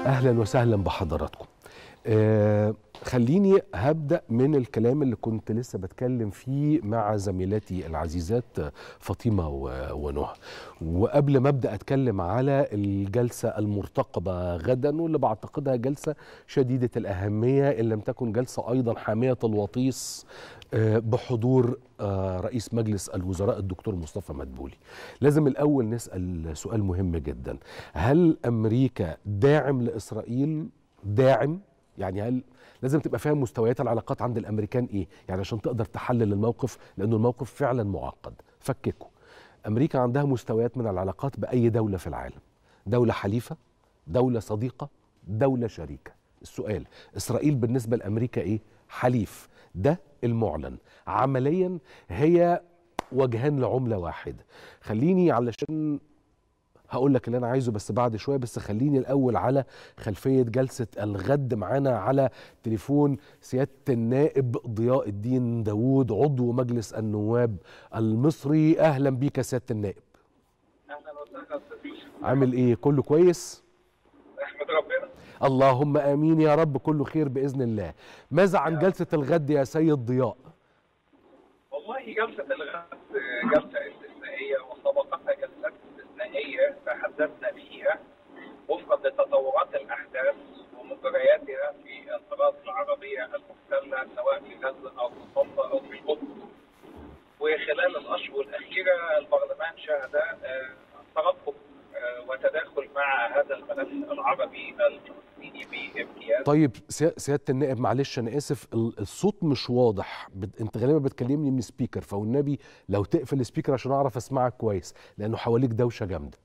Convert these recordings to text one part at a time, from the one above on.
اهلا وسهلا بحضراتكم آه خليني هبدا من الكلام اللي كنت لسه بتكلم فيه مع زميلاتي العزيزات فاطمه و- ونهى وقبل ما ابدا اتكلم على الجلسه المرتقبه غدا واللي بعتقدها جلسه شديده الاهميه ان لم تكن جلسه ايضا حاميه الوطيس آه، بحضور آه، رئيس مجلس الوزراء الدكتور مصطفى مدبولي لازم الاول نسال سؤال مهم جدا هل امريكا داعم لاسرائيل داعم يعني هل لازم تبقى فاهم مستويات العلاقات عند الامريكان ايه يعني عشان تقدر تحلل الموقف لانه الموقف فعلا معقد فككوا امريكا عندها مستويات من العلاقات باي دوله في العالم دوله حليفه دوله صديقه دوله شريكه السؤال اسرائيل بالنسبه لامريكا ايه حليف ده المعلن عمليا هي وجهان لعمله واحده خليني علشان هقول لك اللي انا عايزه بس بعد شويه بس خليني الاول على خلفيه جلسه الغد معانا على تليفون سياده النائب ضياء الدين داوود عضو مجلس النواب المصري اهلا بيك يا سياده النائب اهلا وسهلا استاذ يوسف عامل ايه كله كويس احمد ربنا اللهم امين يا رب كله خير باذن الله ماذا عن جلسه الغد يا سيد ضياء والله جلسه الغد جلسه استثنائيه وسبقتها جلسات استثنائيه تحدثنا فيها وفقا لتطورات الاحداث ومجرياتها في الاراضي العربيه المحتله سواء في غزه او في الضفه او في القدس وخلال الاشهر الاخيره البرلمان شهد آه، ترقب آه، وتداخل مع هذا الملف العربي الفلسطيني بامتياز طيب سي- سياده النائب معلش انا اسف ال- الصوت مش واضح بت... انت غالبا بتكلمني من سبيكر فالنبي لو تقفل السبيكر عشان اعرف اسمعك كويس لانه حواليك دوشه جامده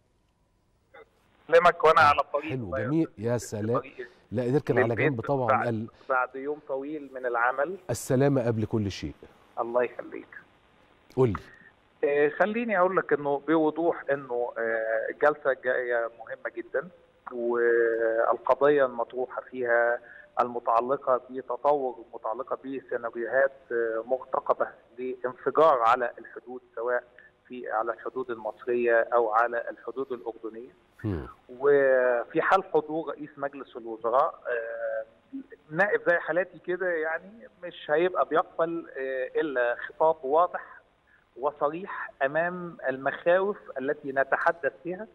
كلامك وانا على الطريق حلو الله جميل يرزقك يا في سلام طريقي لا نركن على للبيت جنب طبعا بعد, ال- بعد يوم طويل من العمل السلامه قبل كل شيء الله يخليك قول لي آه، خليني اقول لك انه بوضوح انه آه، الجلسه الجايه مهمه جدا والقضيه المطروحه فيها المتعلقه بتطور المتعلقه بسيناريوهات آه، مرتقبه لانفجار على الحدود سواء في على الحدود المصريه او على الحدود الاردنيه مم. وفي حال حضور رئيس مجلس الوزراء آه، نائب زي حالاتي كده يعني مش هيبقى بيقبل آه، الا خطاب واضح وصريح امام المخاوف التي نتحدث فيها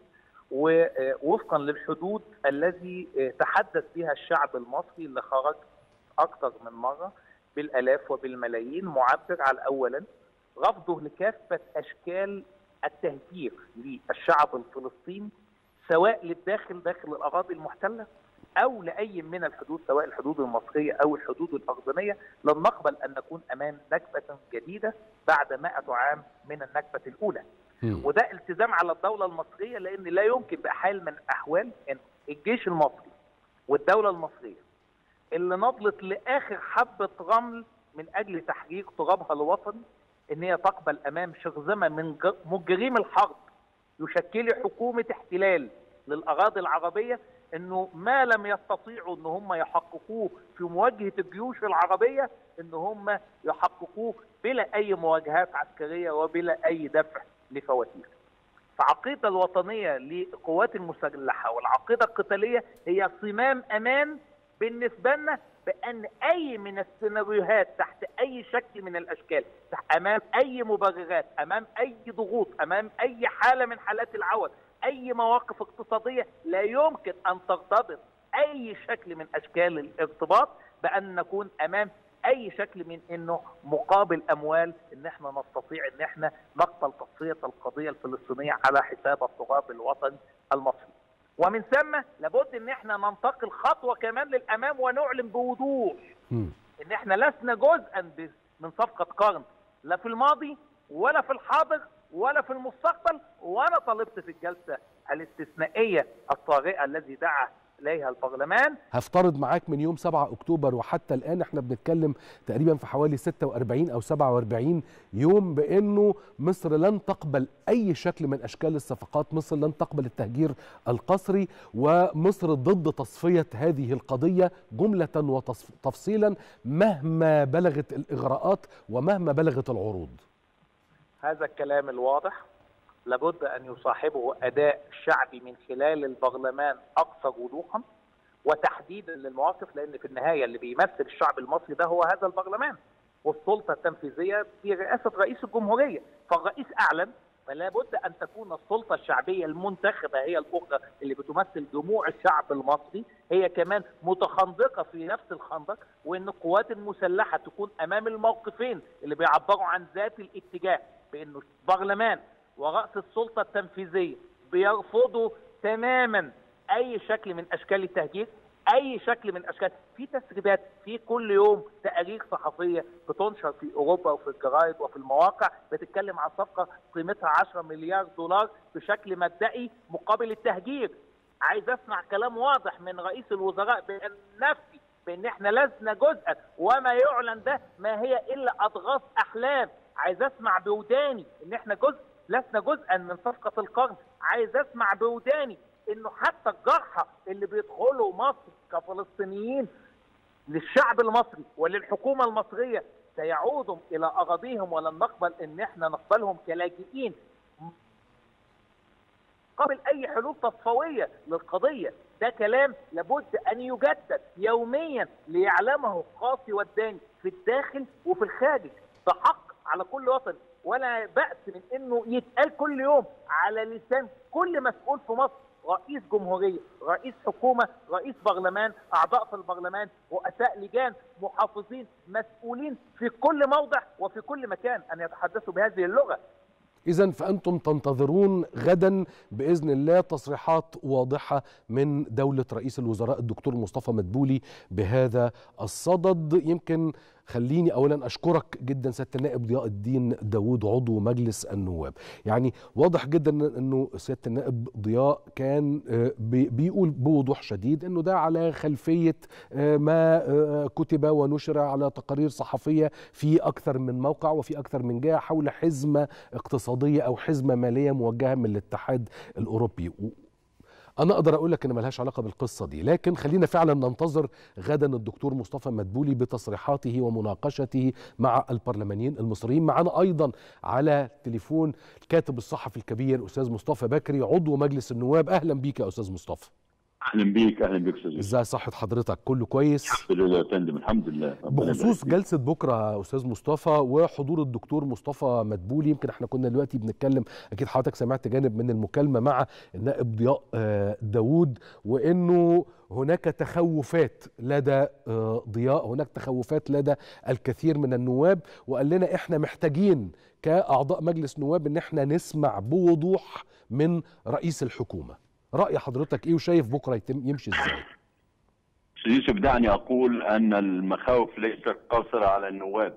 ووفقا للحدود الذي آه، تحدث بها الشعب المصري اللي خرج اكثر من مره بالالاف وبالملايين معبر على اولا رفضه لكافه اشكال التهجير للشعب الفلسطيني سواء للداخل داخل الاراضي المحتله او لاي من الحدود سواء الحدود المصريه او الحدود الاردنيه لن نقبل ان نكون امام نكبه جديده بعد 100 عام من النكبه الاولى مم. وده التزام على الدوله المصريه لان لا يمكن بحال من الاحوال ان الجيش المصري والدوله المصريه اللي نضلت لاخر حبه رمل من اجل تحقيق ترابها الوطني ان هي تقبل امام شرذمه من ج- مجرمي الحرب يشكلوا حكومه احتلال للاراضي العربيه انه ما لم يستطيعوا ان هم يحققوه في مواجهه الجيوش العربيه ان هم يحققوه بلا اي مواجهات عسكريه وبلا اي دفع لفواتير. فعقيده الوطنيه للقوات المسلحه والعقيده القتاليه هي صمام امان بالنسبه لنا بان اي من السيناريوهات تحت اي شكل من الاشكال تحت امام اي مبررات امام اي ضغوط امام اي حاله من حالات العوز اي مواقف اقتصاديه لا يمكن ان ترتبط اي شكل من اشكال الارتباط بان نكون امام اي شكل من انه مقابل اموال ان احنا نستطيع ان احنا نقبل تصفيه القضيه الفلسطينيه على حساب التراب الوطني المصري. ومن ثم لابد ان احنا ننتقل خطوه كمان للامام ونعلن بوضوح مم. ان احنا لسنا جزءا ب- من صفقه قرن لا في الماضي ولا في الحاضر ولا في المستقبل وانا طلبت في الجلسه الاستثنائيه الطارئه الذي دعا اليها البرلمان هفترض معاك من يوم 7 اكتوبر وحتى الان احنا بنتكلم تقريبا في حوالي 46 او 47 يوم بانه مصر لن تقبل اي شكل من اشكال الصفقات، مصر لن تقبل التهجير القسري ومصر ضد تصفيه هذه القضيه جمله وتفصيلا مهما بلغت الاغراءات ومهما بلغت العروض. هذا الكلام الواضح لابد ان يصاحبه اداء شعبي من خلال البرلمان اكثر وضوحا وتحديدا للمواقف لان في النهايه اللي بيمثل الشعب المصري ده هو هذا البرلمان والسلطه التنفيذيه في رئاسه رئيس الجمهوريه فالرئيس اعلن فلا بد ان تكون السلطه الشعبيه المنتخبه هي الاخرى اللي بتمثل جموع الشعب المصري هي كمان متخندقه في نفس الخندق وان القوات المسلحه تكون امام الموقفين اللي بيعبروا عن ذات الاتجاه بانه البرلمان ورأس السلطه التنفيذيه بيرفضوا تماما اي شكل من اشكال التهجير اي شكل من اشكال في تسريبات في كل يوم تقارير صحفيه بتنشر في اوروبا وفي الجرايد وفي المواقع بتتكلم عن صفقه قيمتها 10 مليار دولار بشكل مبدئي مقابل التهجير عايز اسمع كلام واضح من رئيس الوزراء بان نفسي بان احنا لسنا جزءا وما يعلن ده ما هي الا اضغاث احلام عايز اسمع بوداني ان احنا جزء لسنا جزءا من صفقه القرن عايز اسمع بوداني انه حتى الجرحى اللي بيدخلوا مصر كفلسطينيين للشعب المصري وللحكومه المصريه سيعودوا الى اراضيهم ولن نقبل ان احنا نقبلهم كلاجئين قبل اي حلول تصفويه للقضيه ده كلام لابد ان يجدد يوميا ليعلمه القاصي والداني في الداخل وفي الخارج ده حق على كل وطن ولا بأس من انه يتقال كل يوم على لسان كل مسؤول في مصر رئيس جمهوريه، رئيس حكومه، رئيس برلمان، اعضاء في البرلمان، رؤساء لجان، محافظين، مسؤولين في كل موضع وفي كل مكان ان يتحدثوا بهذه اللغه. إذا فأنتم تنتظرون غدا بإذن الله تصريحات واضحة من دولة رئيس الوزراء الدكتور مصطفى مدبولي بهذا الصدد يمكن خليني اولا اشكرك جدا سياده النائب ضياء الدين داوود عضو مجلس النواب يعني واضح جدا انه سياده النائب ضياء كان بيقول بوضوح شديد انه ده على خلفيه ما كتب ونشر على تقارير صحفيه في اكثر من موقع وفي اكثر من جهه حول حزمه اقتصاديه او حزمه ماليه موجهه من الاتحاد الاوروبي انا اقدر اقول لك ان ملهاش علاقه بالقصه دي لكن خلينا فعلا ننتظر غدا الدكتور مصطفى مدبولي بتصريحاته ومناقشته مع البرلمانيين المصريين معنا ايضا على تليفون الكاتب الصحفي الكبير استاذ مصطفى بكري عضو مجلس النواب اهلا بيك يا استاذ مصطفى اهلا بيك اهلا بيك استاذ ازاي صحه حضرتك كله كويس الحمد لله يا فندم الحمد لله بخصوص جلسه بكره يا استاذ مصطفى وحضور الدكتور مصطفى مدبولي يمكن احنا كنا دلوقتي بنتكلم اكيد حضرتك سمعت جانب من المكالمه مع النائب ضياء داوود وانه هناك تخوفات لدى ضياء هناك تخوفات لدى الكثير من النواب وقال لنا احنا محتاجين كاعضاء مجلس نواب ان احنا نسمع بوضوح من رئيس الحكومه رأي حضرتك ايه وشايف بكره يتم يمشي ازاي؟ استاذ يوسف دعني اقول ان المخاوف ليست قاصره على النواب.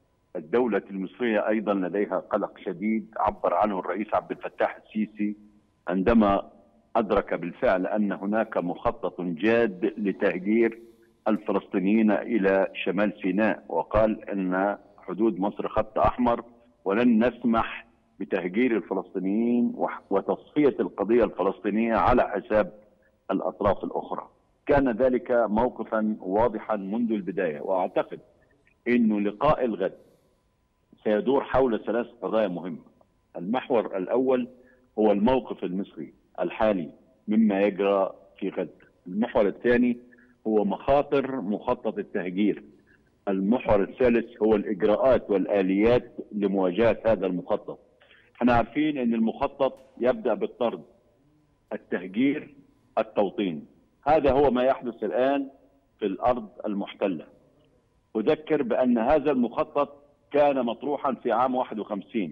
الدولة المصرية ايضا لديها قلق شديد عبر عنه الرئيس عبد الفتاح السيسي عندما ادرك بالفعل ان هناك مخطط جاد لتهجير الفلسطينيين الى شمال سيناء وقال ان حدود مصر خط احمر ولن نسمح بتهجير الفلسطينيين وتصفية القضية الفلسطينية على حساب الأطراف الأخرى كان ذلك موقفا واضحا منذ البداية وأعتقد أن لقاء الغد سيدور حول ثلاث قضايا مهمة المحور الأول هو الموقف المصري الحالي مما يجرى في غد المحور الثاني هو مخاطر مخطط التهجير المحور الثالث هو الإجراءات والآليات لمواجهة هذا المخطط احنا عارفين ان المخطط يبدا بالطرد التهجير التوطين هذا هو ما يحدث الان في الارض المحتله اذكر بان هذا المخطط كان مطروحا في عام 51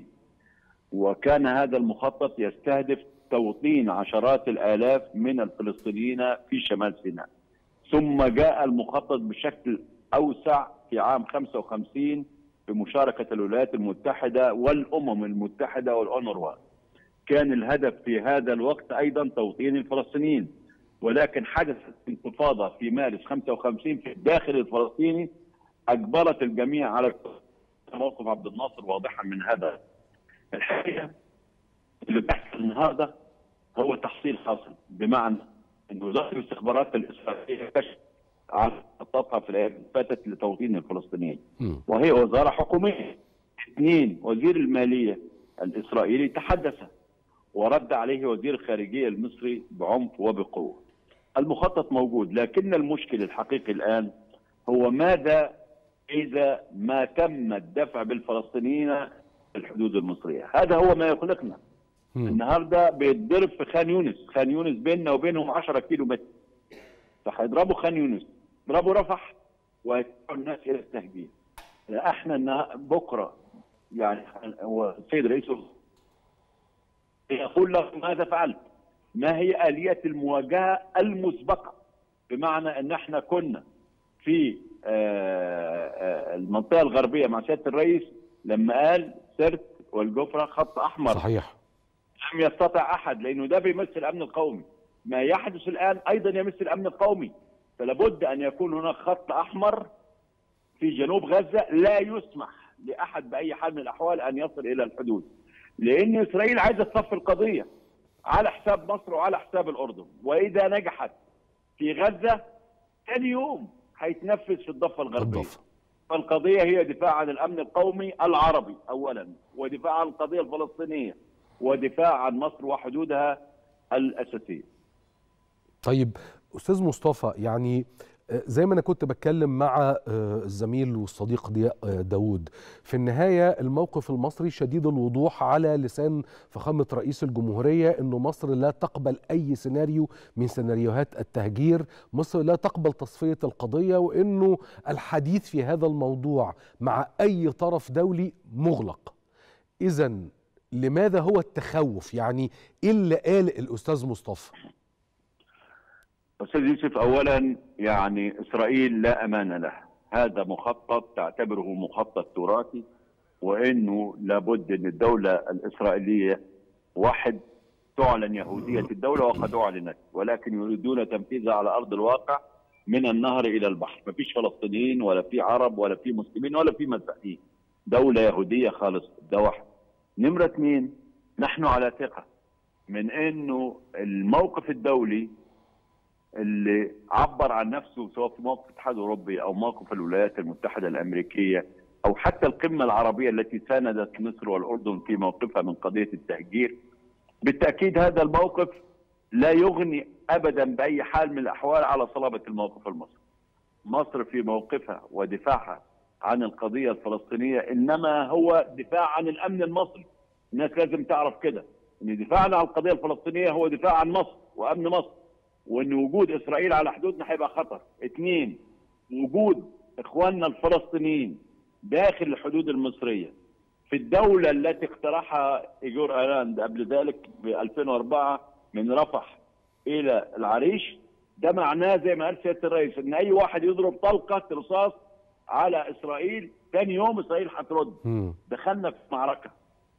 وكان هذا المخطط يستهدف توطين عشرات الالاف من الفلسطينيين في شمال سيناء ثم جاء المخطط بشكل اوسع في عام 55 بمشاركة الولايات المتحدة والأمم المتحدة والأونروا كان الهدف في هذا الوقت أيضا توطين الفلسطينيين ولكن حدثت انتفاضة في مارس 55 في الداخل الفلسطيني أجبرت الجميع على موقف عبد الناصر واضحا من هذا الحقيقة اللي بيحصل النهارده هو تحصيل حاصل بمعنى أن وزارة الاستخبارات الإسرائيلية كشفت على خططها في الايام اللي فاتت لتوطين الفلسطينيين وهي وزاره حكوميه اثنين وزير الماليه الاسرائيلي تحدث ورد عليه وزير الخارجيه المصري بعنف وبقوه المخطط موجود لكن المشكل الحقيقي الان هو ماذا اذا ما تم الدفع بالفلسطينيين الحدود المصريه هذا هو ما يقلقنا مم. النهارده بيتضرب في خان يونس خان يونس بيننا وبينهم 10 كيلو متر فهيضربوا خان يونس يضربوا رفح ويدفعوا الناس الى التهجير احنا النها- بكره يعني هو السيد رئيس الوزراء يقول له ماذا فعلت؟ ما هي اليه المواجهه المسبقه؟ بمعنى ان احنا كنا في آه، آه، المنطقه الغربيه مع سياده الرئيس لما قال سرت والجفره خط احمر صحيح لم يستطع احد لانه ده بيمثل الامن القومي ما يحدث الان ايضا يمثل الامن القومي فلا بد ان يكون هناك خط احمر في جنوب غزه لا يسمح لاحد باي حال من الاحوال ان يصل الى الحدود لان اسرائيل عايزه تصفي القضيه على حساب مصر وعلى حساب الاردن واذا نجحت في غزه ثاني يوم هيتنفذ في الضفه الغربيه الضفة فالقضية هي دفاع عن الأمن القومي العربي أولا ودفاع عن القضية الفلسطينية ودفاع عن مصر وحدودها الأساسية طيب استاذ مصطفى يعني آه، زي ما انا كنت بتكلم مع آه، الزميل والصديق ضياء آه، داوود في النهايه الموقف المصري شديد الوضوح على لسان فخامه رئيس الجمهوريه انه مصر لا تقبل اي سيناريو من سيناريوهات التهجير مصر لا تقبل تصفيه القضيه وانه الحديث في هذا الموضوع مع اي طرف دولي مغلق اذا لماذا هو التخوف يعني ايه اللي قال الاستاذ مصطفى أستاذ يوسف أولا يعني إسرائيل لا أمان له هذا مخطط تعتبره مخطط تراثي وأنه لابد أن الدولة الإسرائيلية واحد تعلن يهودية الدولة وقد أعلنت ولكن يريدون تنفيذها على أرض الواقع من النهر إلى البحر ما فيش فلسطينيين ولا في عرب ولا في مسلمين ولا في مسيحيين دولة يهودية خالص ده واحد نمرة اثنين نحن على ثقة من أنه الموقف الدولي اللي عبر عن نفسه سواء في موقف الاتحاد الاوروبي او موقف الولايات المتحده الامريكيه او حتى القمه العربيه التي ساندت مصر والاردن في موقفها من قضيه التهجير بالتاكيد هذا الموقف لا يغني ابدا باي حال من الاحوال على صلابه الموقف المصري. مصر في موقفها ودفاعها عن القضيه الفلسطينيه انما هو دفاع عن الامن المصري. الناس لازم تعرف كده ان دفاعنا عن القضيه الفلسطينيه هو دفاع عن مصر وامن مصر. وان وجود اسرائيل على حدودنا هيبقى خطر. اثنين وجود اخواننا الفلسطينيين داخل الحدود المصريه في الدوله التي اقترحها ايجور ايلاند قبل ذلك ب 2004 من رفح الى العريش ده معناه زي ما قال سياده الرئيس ان اي واحد يضرب طلقه رصاص على اسرائيل ثاني يوم اسرائيل هترد مم. دخلنا في معركه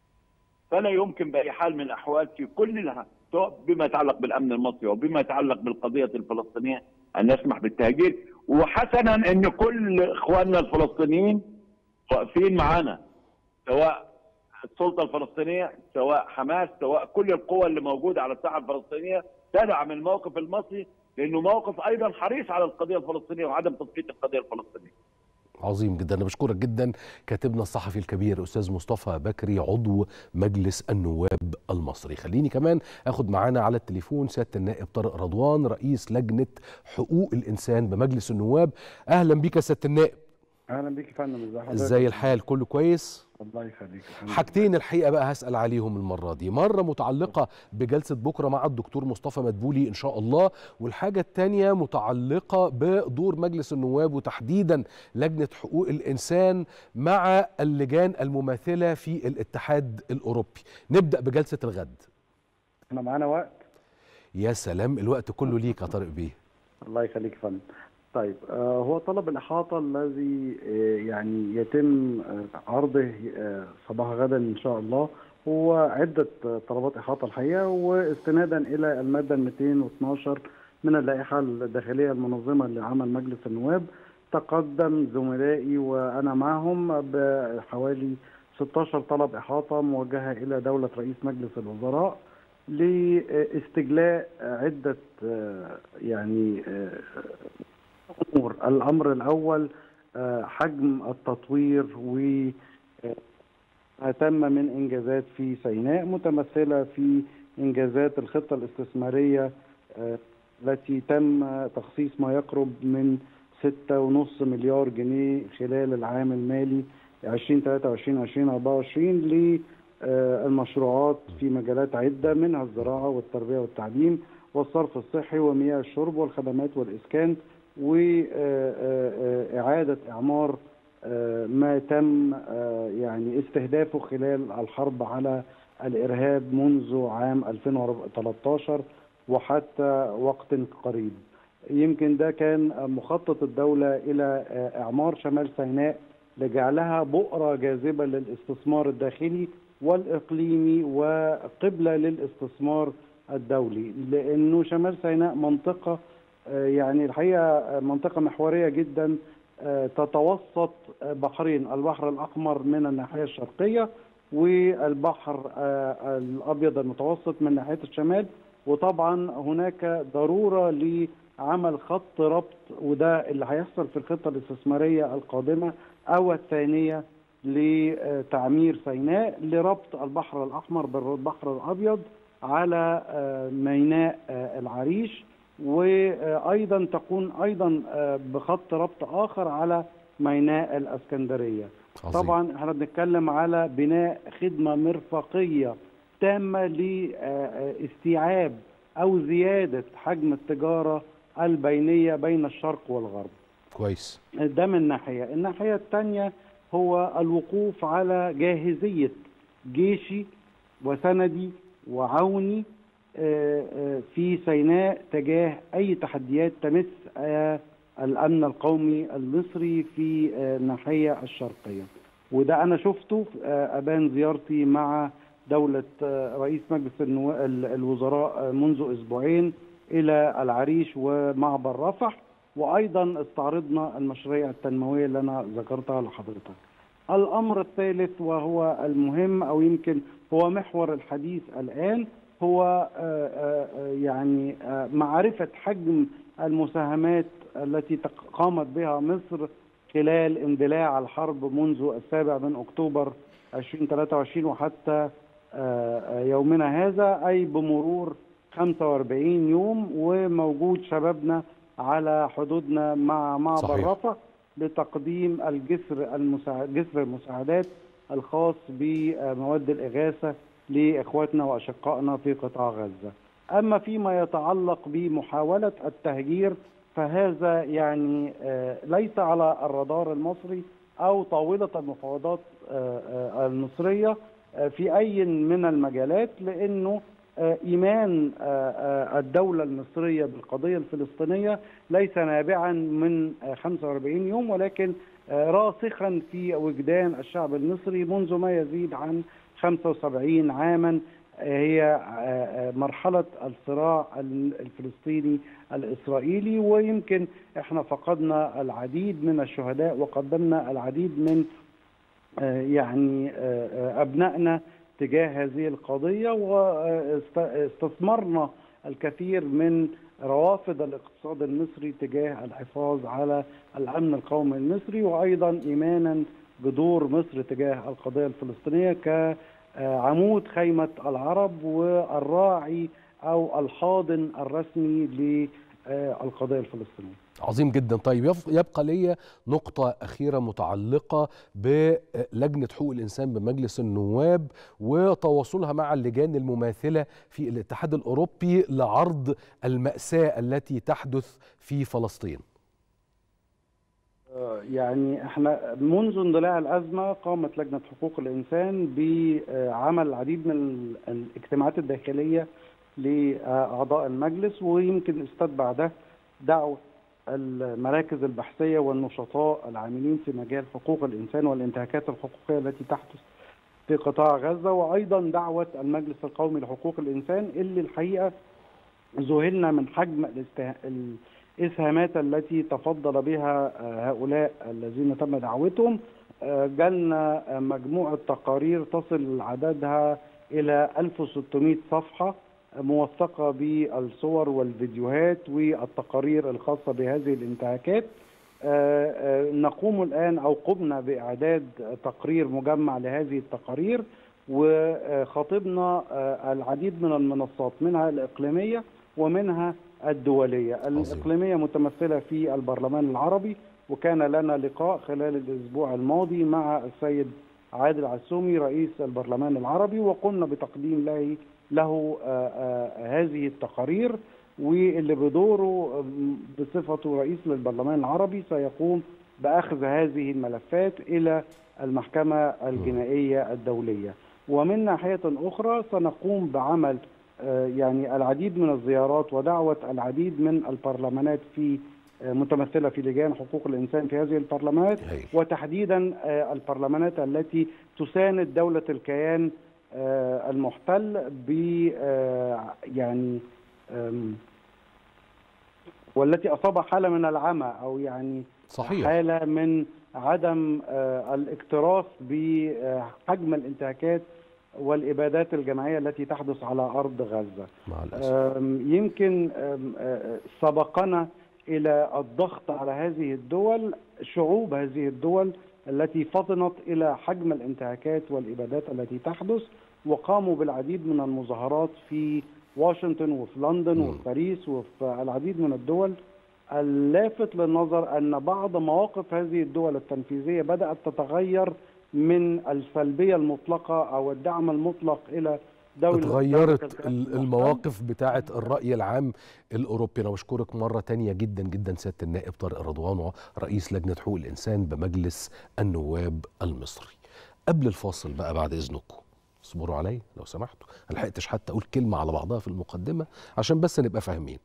فلا يمكن باي حال من الاحوال في كل لها سواء بما يتعلق بالامن المصري وبما يتعلق بالقضيه الفلسطينيه ان نسمح بالتهجير وحسنا ان كل اخواننا الفلسطينيين واقفين معانا سواء السلطه الفلسطينيه سواء حماس سواء كل القوى اللي موجوده على الساحه الفلسطينيه تدعم الموقف المصري لانه موقف ايضا حريص على القضيه الفلسطينيه وعدم تصفيه القضيه الفلسطينيه. عظيم جدا انا بشكرك جدا كاتبنا الصحفي الكبير استاذ مصطفى بكري عضو مجلس النواب المصري خليني كمان اخد معانا على التليفون سياده النائب طارق رضوان رئيس لجنه حقوق الانسان بمجلس النواب اهلا بيك يا سياده النائب اهلا بيك يا فندم ازي حضرتك ازاي الحال كله كويس الله يخليك الحمد حاجتين الحقيقه بقى هسال عليهم المره دي مره متعلقه بجلسه بكره مع الدكتور مصطفى مدبولي ان شاء الله والحاجه الثانيه متعلقه بدور مجلس النواب وتحديدا لجنه حقوق الانسان مع اللجان المماثله في الاتحاد الاوروبي نبدا بجلسه الغد احنا معانا وقت يا سلام الوقت كله ليك يا طارق بيه الله يخليك يا فندم طيب آه هو طلب الإحاطة الذي آه يعني يتم آه عرضه آه صباح غدا إن شاء الله هو عدة آه طلبات إحاطة الحقيقة واستنادا إلى المادة 212 من اللائحة الداخلية المنظمة لعمل مجلس النواب تقدم زملائي وأنا معهم بحوالي 16 طلب إحاطة موجهة إلى دولة رئيس مجلس الوزراء لاستجلاء عدة آه يعني آه امور الامر الاول حجم التطوير و ما تم من انجازات في سيناء متمثله في انجازات الخطه الاستثماريه التي تم تخصيص ما يقرب من 6.5 مليار جنيه خلال العام المالي 2023 2024 للمشروعات في مجالات عدة منها الزراعة والتربية والتعليم والصرف الصحي ومياه الشرب والخدمات والإسكان وإعادة إعمار ما تم يعني استهدافه خلال الحرب على الإرهاب منذ عام 2013 وحتى وقت قريب يمكن ده كان مخطط الدولة إلى إعمار شمال سيناء لجعلها بؤرة جاذبة للاستثمار الداخلي والإقليمي وقبلة للاستثمار الدولي لأنه شمال سيناء منطقة يعني الحقيقة منطقة محورية جدا تتوسط بحرين البحر الأحمر من الناحية الشرقية والبحر الأبيض المتوسط من ناحية الشمال وطبعا هناك ضرورة لعمل خط ربط وده اللي هيحصل في الخطة الاستثمارية القادمة أو الثانية لتعمير سيناء لربط البحر الأحمر بالبحر الأبيض على ميناء العريش وايضا تكون ايضا بخط ربط اخر على ميناء الاسكندريه عظيم. طبعا احنا بنتكلم على بناء خدمه مرفقيه تامه لاستيعاب او زياده حجم التجاره البينيه بين الشرق والغرب كويس ده من ناحيه الناحيه الثانيه هو الوقوف على جاهزيه جيشي وسندي وعوني في سيناء تجاه اي تحديات تمس الامن القومي المصري في الناحيه الشرقيه وده انا شفته ابان زيارتي مع دوله رئيس مجلس الوزراء منذ اسبوعين الى العريش ومعبر رفح وايضا استعرضنا المشاريع التنمويه اللي انا ذكرتها لحضرتك. الامر الثالث وهو المهم او يمكن هو محور الحديث الان هو يعني معرفة حجم المساهمات التي قامت بها مصر خلال اندلاع الحرب منذ السابع من أكتوبر 2023 وحتى يومنا هذا أي بمرور 45 يوم وموجود شبابنا على حدودنا مع معبر رفح لتقديم الجسر المساعد جسر المساعدات الخاص بمواد الإغاثة لاخواتنا واشقائنا في قطاع غزه. اما فيما يتعلق بمحاوله التهجير فهذا يعني ليس على الرادار المصري او طاوله المفاوضات المصريه في اي من المجالات لانه ايمان الدوله المصريه بالقضيه الفلسطينيه ليس نابعا من 45 يوم ولكن راسخا في وجدان الشعب المصري منذ ما يزيد عن 75 عاما هي مرحلة الصراع الفلسطيني الإسرائيلي ويمكن احنا فقدنا العديد من الشهداء وقدمنا العديد من يعني أبنائنا تجاه هذه القضية واستثمرنا الكثير من روافد الاقتصاد المصري تجاه الحفاظ على الأمن القومي المصري وأيضا إيمانا بدور مصر تجاه القضية الفلسطينية كعمود خيمة العرب والراعي أو الحاضن الرسمي للقضية الفلسطينية عظيم جدا طيب يبقى لي نقطة أخيرة متعلقة بلجنة حقوق الإنسان بمجلس النواب وتواصلها مع اللجان المماثلة في الاتحاد الأوروبي لعرض المأساة التي تحدث في فلسطين يعني احنا منذ اندلاع الازمه قامت لجنه حقوق الانسان بعمل العديد من الاجتماعات الداخليه لاعضاء المجلس ويمكن استتبع ده دعوه المراكز البحثيه والنشطاء العاملين في مجال حقوق الانسان والانتهاكات الحقوقيه التي تحدث في قطاع غزه وايضا دعوه المجلس القومي لحقوق الانسان اللي الحقيقه ذهلنا من حجم الاستها... الاسهامات التي تفضل بها هؤلاء الذين تم دعوتهم جالنا مجموعه تقارير تصل عددها الى 1600 صفحه موثقه بالصور والفيديوهات والتقارير الخاصه بهذه الانتهاكات نقوم الان او قمنا باعداد تقرير مجمع لهذه التقارير وخاطبنا العديد من المنصات منها الاقليميه ومنها الدولية الإقليمية متمثلة في البرلمان العربي وكان لنا لقاء خلال الأسبوع الماضي مع السيد عادل عسومي رئيس البرلمان العربي وقمنا بتقديم له له آه، آه، هذه التقارير واللي بدوره بصفته رئيس للبرلمان العربي سيقوم باخذ هذه الملفات الى المحكمه الجنائيه الدوليه ومن ناحيه اخرى سنقوم بعمل آه، يعني العديد من الزيارات ودعوه العديد من البرلمانات في آه، متمثله في لجان حقوق الانسان في هذه البرلمانات هايل. وتحديدا آه، البرلمانات التي تساند دوله الكيان آه، المحتل ب آه، يعني آم، والتي اصابها حاله من العمى او يعني صحيح حاله من عدم آه، الاكتراث بحجم الانتهاكات والابادات الجماعيه التي تحدث على ارض غزه. مع الاسف آم، يمكن آم، آه، سبقنا الى الضغط على هذه الدول شعوب هذه الدول التي فطنت الى حجم الانتهاكات والابادات التي تحدث وقاموا بالعديد من المظاهرات في واشنطن وفي لندن مم. وفي باريس وفي العديد من الدول اللافت للنظر ان بعض مواقف هذه الدول التنفيذيه بدات تتغير من السلبيه المطلقه او الدعم المطلق الى دوله اتغيرت دولة ال- المحتل. المواقف بتاعه الرأي العام الأوروبي أنا بشكرك مرة تانية جدا جدا سيادة النائب طارق رضوان رئيس لجنة حقوق الإنسان بمجلس النواب المصري قبل الفاصل بقى بعد إذنكم اصبروا عليا لو سمحتوا ما لحقتش حتى أقول كلمة على بعضها في المقدمة عشان بس نبقى فاهمين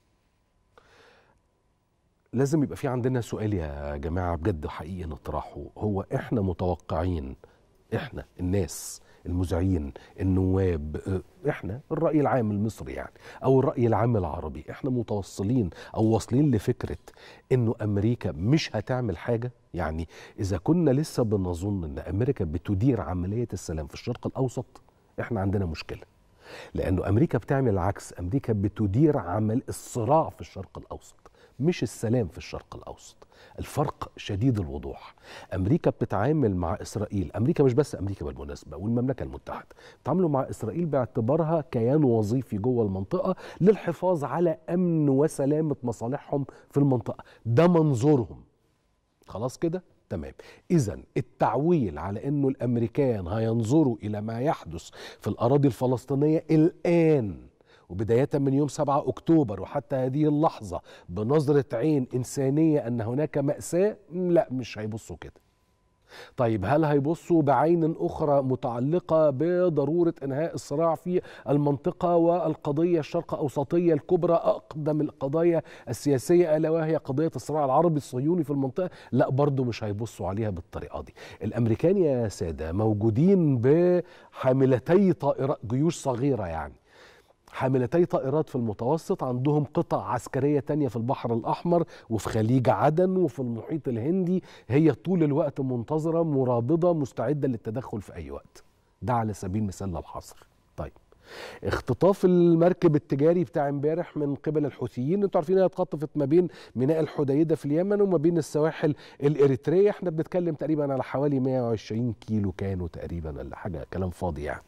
لازم يبقى في عندنا سؤال يا جماعة بجد حقيقي نطرحه هو إحنا متوقعين إحنا الناس المذيعين النواب آه، احنا الراي العام المصري يعني او الراي العام العربي احنا متوصلين او واصلين لفكره انه امريكا مش هتعمل حاجه يعني اذا كنا لسه بنظن ان امريكا بتدير عمليه السلام في الشرق الاوسط احنا عندنا مشكله لانه امريكا بتعمل العكس امريكا بتدير عمل الصراع في الشرق الاوسط مش السلام في الشرق الاوسط الفرق شديد الوضوح امريكا بتتعامل مع اسرائيل امريكا مش بس امريكا بالمناسبه والمملكه المتحده بيتعاملوا مع اسرائيل باعتبارها كيان وظيفي جوه المنطقه للحفاظ على امن وسلامه مصالحهم في المنطقه ده منظورهم خلاص كده تمام اذا التعويل على انه الامريكان هينظروا الى ما يحدث في الاراضي الفلسطينيه الان وبداية من يوم 7 أكتوبر وحتى هذه اللحظة بنظرة عين إنسانية أن هناك مأساة لا مش هيبصوا كده طيب هل هيبصوا بعين أخرى متعلقة بضرورة إنهاء الصراع في المنطقة والقضية الشرق أوسطية الكبرى أقدم القضايا السياسية ألا وهي قضية الصراع العربي الصهيوني في المنطقة لا برضو مش هيبصوا عليها بالطريقة دي الأمريكان يا سادة موجودين بحاملتي طائرات جيوش صغيرة يعني حاملتي طائرات في المتوسط عندهم قطع عسكرية تانية في البحر الأحمر وفي خليج عدن وفي المحيط الهندي هي طول الوقت منتظرة مرابضة مستعدة للتدخل في أي وقت ده على سبيل المثال للحصر طيب اختطاف المركب التجاري بتاع امبارح من قبل الحوثيين انتوا عارفين انها اتخطفت ما بين ميناء الحديده في اليمن وما بين السواحل الاريتريه احنا بنتكلم تقريبا على حوالي 120 كيلو كانوا تقريبا ولا حاجه كلام فاضي يعني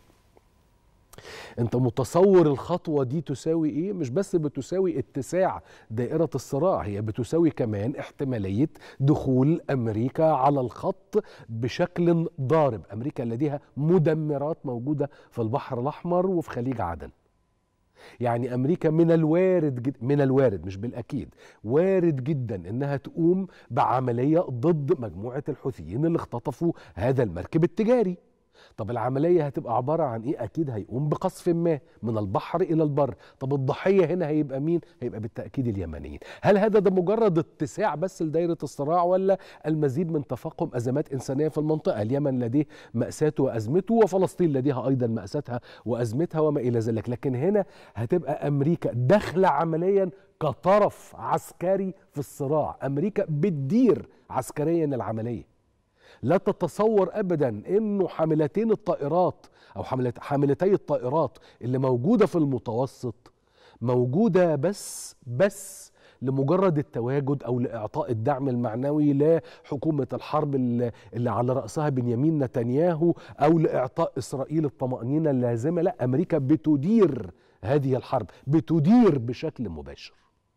انت متصور الخطوة دي تساوي ايه مش بس بتساوي اتساع دائرة الصراع هي بتساوي كمان احتمالية دخول امريكا على الخط بشكل ضارب امريكا لديها مدمرات موجودة في البحر الاحمر وفي خليج عدن يعني امريكا من الوارد جد من الوارد مش بالاكيد وارد جدا انها تقوم بعمليه ضد مجموعه الحوثيين اللي اختطفوا هذا المركب التجاري طب العملية هتبقى عبارة عن إيه؟ أكيد هيقوم بقصف ما من البحر إلى البر طب الضحية هنا هيبقى مين؟ هيبقى بالتأكيد اليمنيين هل هذا ده مجرد اتساع بس لدائرة الصراع ولا المزيد من تفاقم أزمات إنسانية في المنطقة اليمن لديه مأساته وأزمته وفلسطين لديها أيضا مأساتها وأزمتها وما إلى ذلك لكن هنا هتبقى أمريكا داخلة عمليا كطرف عسكري في الصراع أمريكا بتدير عسكريا العملية لا تتصور ابدا انه حاملتين الطائرات او حاملت حاملتي الطائرات اللي موجوده في المتوسط موجوده بس بس لمجرد التواجد او لاعطاء الدعم المعنوي لحكومه الحرب اللي اللي على راسها بنيامين نتنياهو او لاعطاء اسرائيل الطمانينه اللازمه لا امريكا بتدير هذه الحرب بتدير بشكل مباشر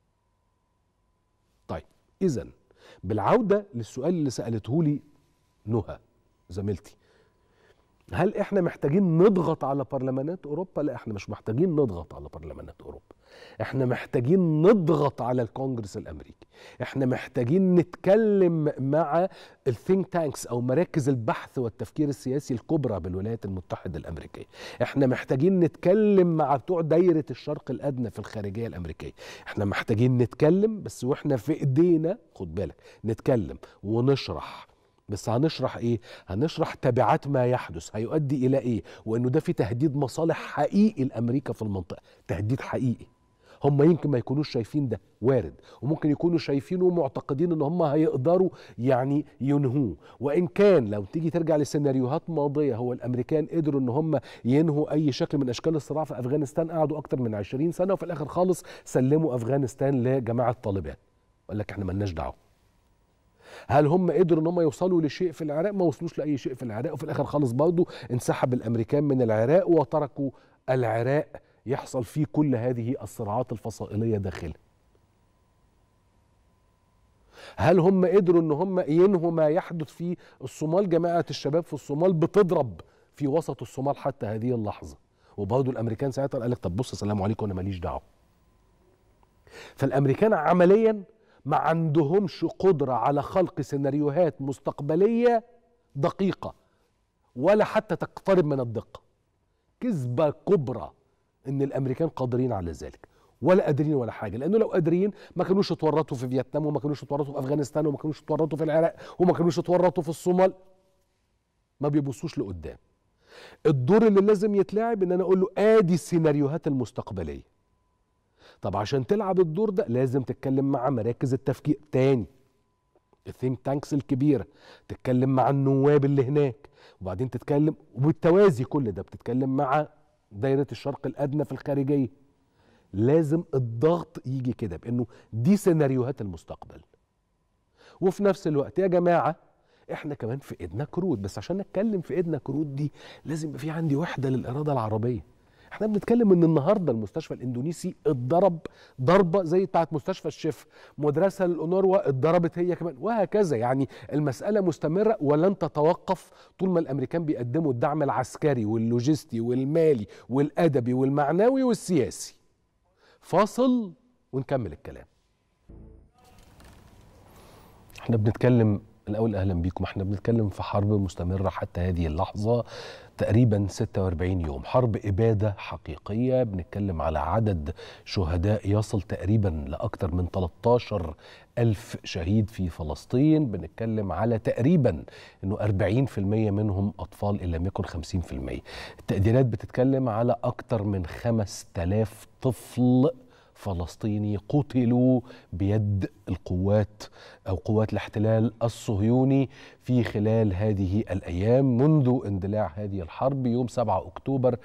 طيب اذا بالعوده للسؤال اللي سالته لي نهى زميلتي هل احنا محتاجين نضغط على برلمانات اوروبا لا احنا مش محتاجين نضغط على برلمانات اوروبا احنا محتاجين نضغط على الكونجرس الامريكي احنا محتاجين نتكلم مع الثينك تانكس او مراكز البحث والتفكير السياسي الكبرى بالولايات المتحده الامريكيه احنا محتاجين نتكلم مع بتوع دايره الشرق الادنى في الخارجيه الامريكيه احنا محتاجين نتكلم بس واحنا في ايدينا خد بالك نتكلم ونشرح بس هنشرح ايه هنشرح تبعات ما يحدث هيؤدي الى ايه وانه ده في تهديد مصالح حقيقي لامريكا في المنطقه تهديد حقيقي هم يمكن ما يكونوش شايفين ده وارد وممكن يكونوا شايفينه ومعتقدين ان هم هيقدروا يعني ينهوه وان كان لو تيجي ترجع لسيناريوهات ماضيه هو الامريكان قدروا ان هم ينهوا اي شكل من اشكال الصراع في افغانستان قعدوا اكتر من 20 سنه وفي الاخر خالص سلموا افغانستان لجماعه طالبان قال لك احنا ملناش دعوه هل هم قدروا ان هم يوصلوا لشيء في العراق ما وصلوش لاي شيء في العراق وفي الاخر خالص برضه انسحب الامريكان من العراق وتركوا العراق يحصل فيه كل هذه الصراعات الفصائليه داخله هل هم قدروا ان هم ينهوا ما يحدث في الصومال جماعه الشباب في الصومال بتضرب في وسط الصومال حتى هذه اللحظه وبرضه الامريكان ساعتها قال لك طب بص السلام عليكم انا ماليش دعوه فالامريكان عمليا ما عندهمش قدرة على خلق سيناريوهات مستقبلية دقيقة ولا حتى تقترب من الدقة كذبة كبرى ان الامريكان قادرين على ذلك ولا قادرين ولا حاجه لانه لو قادرين ما كانوش اتورطوا في فيتنام وما كانوش اتورطوا في افغانستان وما كانوش اتورطوا في العراق وما كانوش اتورطوا في الصومال ما بيبصوش لقدام الدور اللي لازم يتلعب ان انا اقول له ادي السيناريوهات المستقبليه طب عشان تلعب الدور ده لازم تتكلم مع مراكز التفكير تاني الثينك تانكس الكبيره تتكلم مع النواب اللي هناك وبعدين تتكلم وبالتوازي كل ده بتتكلم مع دايره الشرق الادنى في الخارجيه لازم الضغط يجي كده بانه دي سيناريوهات المستقبل وفي نفس الوقت يا جماعه احنا كمان في ايدنا كروت بس عشان نتكلم في ايدنا كروت دي لازم يبقى في عندي وحده للاراده العربيه احنا بنتكلم ان النهارده المستشفى الاندونيسي اتضرب ضربه زي بتاعت مستشفى الشفا مدرسه الاونروا اتضربت هي كمان وهكذا يعني المساله مستمره ولن تتوقف طول ما الامريكان بيقدموا الدعم العسكري واللوجستي والمالي والادبي والمعنوي والسياسي فاصل ونكمل الكلام احنا بنتكلم الاول اهلا بيكم احنا بنتكلم في حرب مستمره حتى هذه اللحظه تقريبا 46 يوم حرب اباده حقيقيه بنتكلم على عدد شهداء يصل تقريبا لاكثر من 13 ألف شهيد في فلسطين بنتكلم على تقريبا انه 40% منهم اطفال ان لم يكن 50% التقديرات بتتكلم على اكثر من 5000 طفل فلسطيني قتلوا بيد القوات او قوات الاحتلال الصهيوني في خلال هذه الايام منذ اندلاع هذه الحرب يوم 7 اكتوبر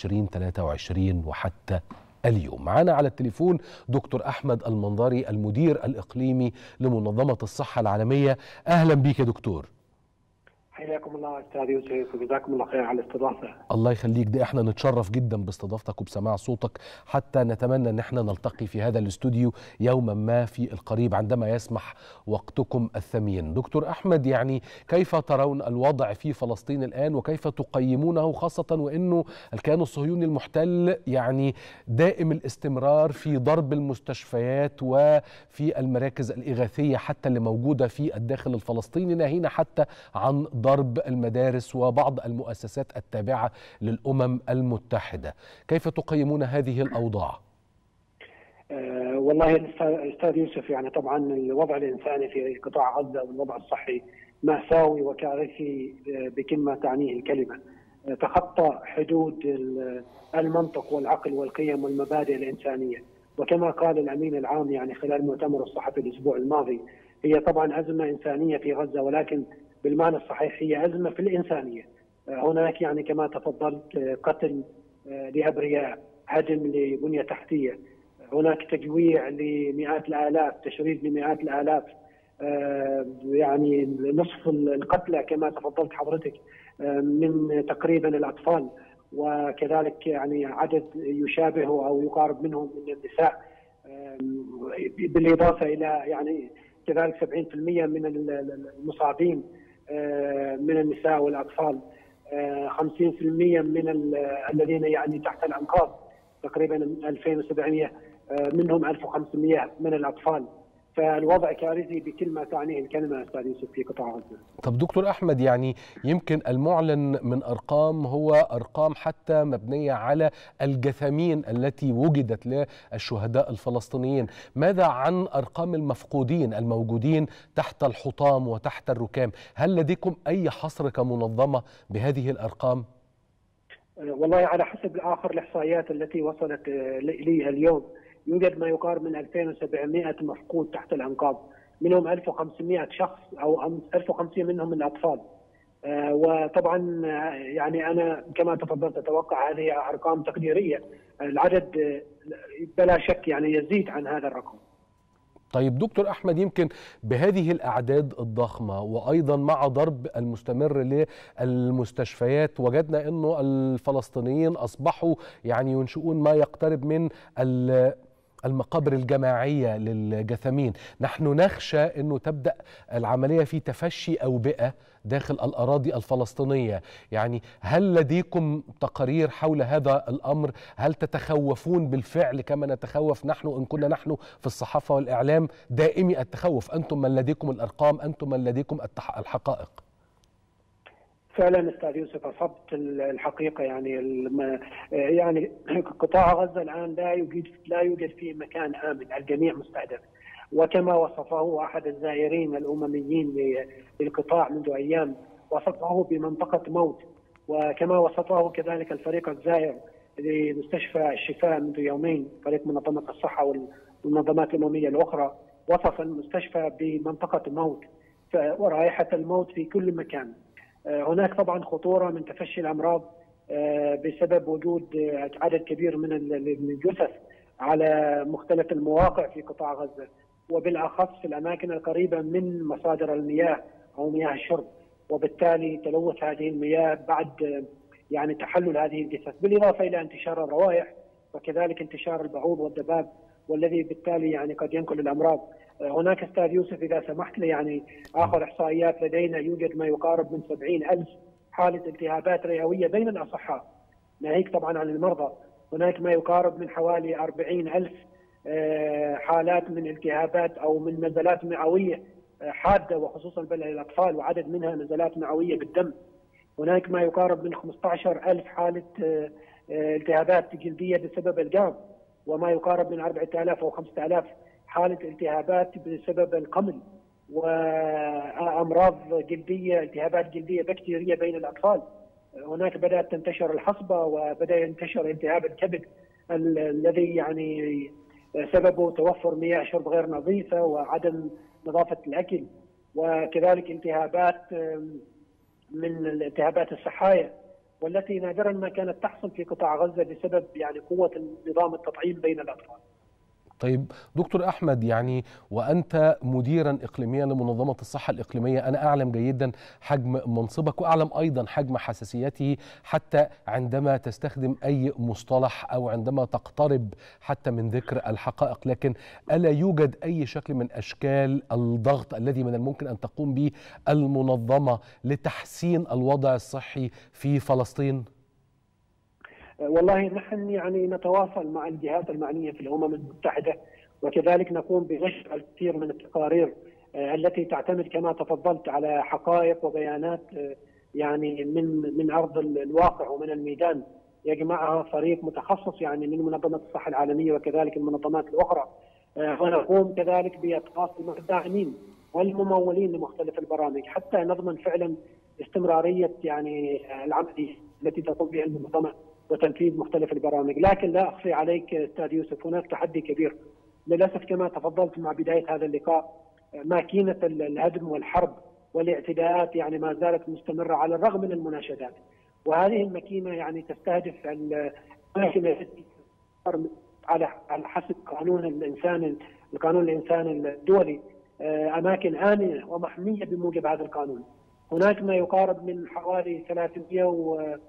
2023 وحتى اليوم معنا على التليفون دكتور احمد المنظري المدير الاقليمي لمنظمه الصحه العالميه اهلا بيك يا دكتور حياكم الله استاذ يوسف وجزاكم الله خير على الاستضافه الله يخليك ده احنا نتشرف جدا باستضافتك وبسماع صوتك حتى نتمنى ان احنا نلتقي في هذا الاستوديو يوما ما في القريب عندما يسمح وقتكم الثمين دكتور احمد يعني كيف ترون الوضع في فلسطين الان وكيف تقيمونه خاصه وانه الكيان الصهيوني المحتل يعني دائم الاستمرار في ضرب المستشفيات وفي المراكز الاغاثيه حتى اللي موجوده في الداخل الفلسطيني ناهينا حتى عن ضرب المدارس وبعض المؤسسات التابعه للامم المتحده كيف تقيمون هذه الاوضاع أه والله استاذ يوسف يعني طبعا الوضع الانساني في قطاع غزه والوضع الصحي ماساوي وكارثي بكل ما تعنيه الكلمه تخطى حدود المنطق والعقل والقيم والمبادئ الانسانيه وكما قال الامين العام يعني خلال المؤتمر الصحفي الاسبوع الماضي هي طبعا ازمه انسانيه في غزه ولكن بالمعنى الصحيح هي ازمه في الانسانيه. هناك يعني كما تفضلت قتل لابرياء، هدم لبنيه تحتيه، هناك تجويع لمئات الالاف، تشريد لمئات الالاف، يعني نصف القتلى كما تفضلت حضرتك من تقريبا الاطفال وكذلك يعني عدد يشابه او يقارب منهم من النساء بالاضافه الى يعني كذلك 70% من المصابين من النساء والاطفال 50% من الذين يعني تحت الانقاض تقريبا 2700 منهم 1500 من الاطفال فالوضع كارثي بكل ما تعنيه الكلمه استاذ يوسف في قطاع غزه. طب دكتور احمد يعني يمكن المعلن من ارقام هو ارقام حتى مبنيه على الجثامين التي وجدت للشهداء الفلسطينيين، ماذا عن ارقام المفقودين الموجودين تحت الحطام وتحت الركام؟ هل لديكم اي حصر كمنظمه بهذه الارقام؟ والله على حسب اخر الاحصائيات التي وصلت لي اليوم يوجد ما يقارب من 2700 مفقود تحت الانقاض منهم 1500 شخص او 1500 منهم الاطفال آه وطبعا يعني انا كما تفضلت اتوقع هذه ارقام تقديريه العدد بلا شك يعني يزيد عن هذا الرقم طيب دكتور احمد يمكن بهذه الاعداد الضخمه وايضا مع ضرب المستمر للمستشفيات وجدنا انه الفلسطينيين اصبحوا يعني ينشئون ما يقترب من المقابر الجماعية للجثامين نحن نخشى أنه تبدأ العملية في تفشي أوبئة داخل الأراضي الفلسطينية يعني هل لديكم تقارير حول هذا الأمر هل تتخوفون بالفعل كما نتخوف نحن إن كنا نحن في الصحافة والإعلام دائمي التخوف أنتم من لديكم الأرقام أنتم من لديكم الحقائق فعلا استاذ يوسف اصبت الحقيقه يعني يعني قطاع غزه الان لا يوجد لا يوجد فيه مكان امن، الجميع مستهدف. وكما وصفه احد الزائرين الامميين للقطاع منذ ايام وصفه بمنطقه موت وكما وصفه كذلك الفريق الزائر لمستشفى الشفاء منذ يومين فريق منظمه الصحه والمنظمات الامميه الاخرى وصف المستشفى بمنطقه موت ورائحه الموت في كل مكان. هناك طبعا خطوره من تفشي الامراض بسبب وجود عدد كبير من الجثث على مختلف المواقع في قطاع غزه وبالاخص في الاماكن القريبه من مصادر المياه او مياه الشرب وبالتالي تلوث هذه المياه بعد يعني تحلل هذه الجثث بالاضافه الى انتشار الروائح وكذلك انتشار البعوض والذباب والذي بالتالي يعني قد ينقل الامراض هناك استاذ يوسف اذا سمحت لي يعني اخر احصائيات لدينا يوجد ما يقارب من 70 الف حاله التهابات رئويه بين الاصحاء ناهيك طبعا عن المرضى هناك ما يقارب من حوالي 40 الف حالات من التهابات او من نزلات معويه حاده وخصوصا بين الاطفال وعدد منها نزلات معويه بالدم هناك ما يقارب من 15 الف حاله التهابات جلديه بسبب الجرب وما يقارب من 4000 او 5000 حالة التهابات بسبب القمل وأمراض جلدية التهابات جلدية بكتيرية بين الأطفال هناك بدأت تنتشر الحصبة وبدأ ينتشر التهاب الكبد الذي يعني سببه توفر مياه شرب غير نظيفة وعدم نظافة الأكل وكذلك التهابات من التهابات الصحايا والتي نادرا ما كانت تحصل في قطاع غزة بسبب يعني قوة نظام التطعيم بين الأطفال طيب دكتور احمد يعني وانت مديرا اقليميا لمنظمه الصحه الاقليميه انا اعلم جيدا حجم منصبك واعلم ايضا حجم حساسيته حتى عندما تستخدم اي مصطلح او عندما تقترب حتى من ذكر الحقائق لكن الا يوجد اي شكل من اشكال الضغط الذي من الممكن ان تقوم به المنظمه لتحسين الوضع الصحي في فلسطين؟ والله نحن يعني نتواصل مع الجهات المعنيه في الامم المتحده وكذلك نقوم بنشر الكثير من التقارير التي تعتمد كما تفضلت على حقائق وبيانات يعني من من ارض الواقع ومن الميدان يجمعها فريق متخصص يعني من منظمه الصحه العالميه وكذلك المنظمات الاخرى ونقوم كذلك بالتواصل مع الداعمين والممولين لمختلف البرامج حتى نضمن فعلا استمراريه يعني العمليه التي تقوم بها المنظمه وتنفيذ مختلف البرامج، لكن لا اخفي عليك استاذ يوسف هناك تحدي كبير. للاسف كما تفضلت مع بدايه هذا اللقاء ماكينه الهدم والحرب والاعتداءات يعني ما زالت مستمره على الرغم من المناشدات. وهذه الماكينه يعني تستهدف الاماكن التي على على حسب قانون الانسان القانون الانساني الدولي اماكن امنه ومحميه بموجب هذا القانون. هناك ما يقارب من حوالي 300 و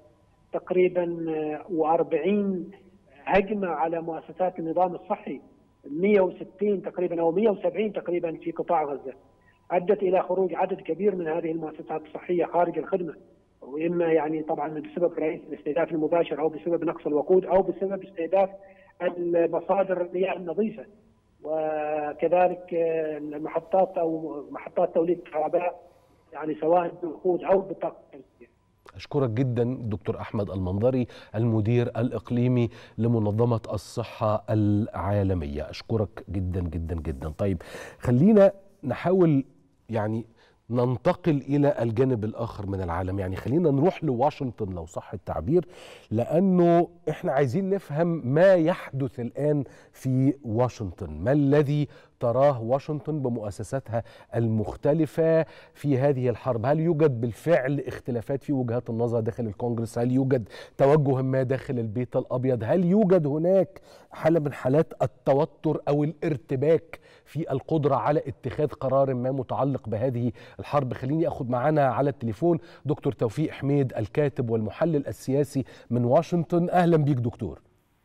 تقريبا و40 هجمه على مؤسسات النظام الصحي 160 تقريبا او 170 تقريبا في قطاع غزه ادت الى خروج عدد كبير من هذه المؤسسات الصحيه خارج الخدمه واما يعني طبعا بسبب رئيس الاستهداف المباشر او بسبب نقص الوقود او بسبب استهداف المصادر المياه النظيفه وكذلك المحطات او محطات توليد الكهرباء يعني سواء بالوقود او بالطاقه أشكرك جدا دكتور أحمد المنظري المدير الإقليمي لمنظمة الصحة العالمية أشكرك جدا جدا جدا طيب خلينا نحاول يعني ننتقل الى الجانب الاخر من العالم يعني خلينا نروح لواشنطن لو صح التعبير لانه احنا عايزين نفهم ما يحدث الان في واشنطن ما الذي تراه واشنطن بمؤسساتها المختلفة في هذه الحرب هل يوجد بالفعل اختلافات في وجهات النظر داخل الكونغرس هل يوجد توجه ما داخل البيت الأبيض هل يوجد هناك حالة من حالات التوتر أو الارتباك في القدرة على اتخاذ قرار ما متعلق بهذه الحرب خليني أخذ معنا على التليفون دكتور توفيق حميد الكاتب والمحلل السياسي من واشنطن أهلا بيك دكتور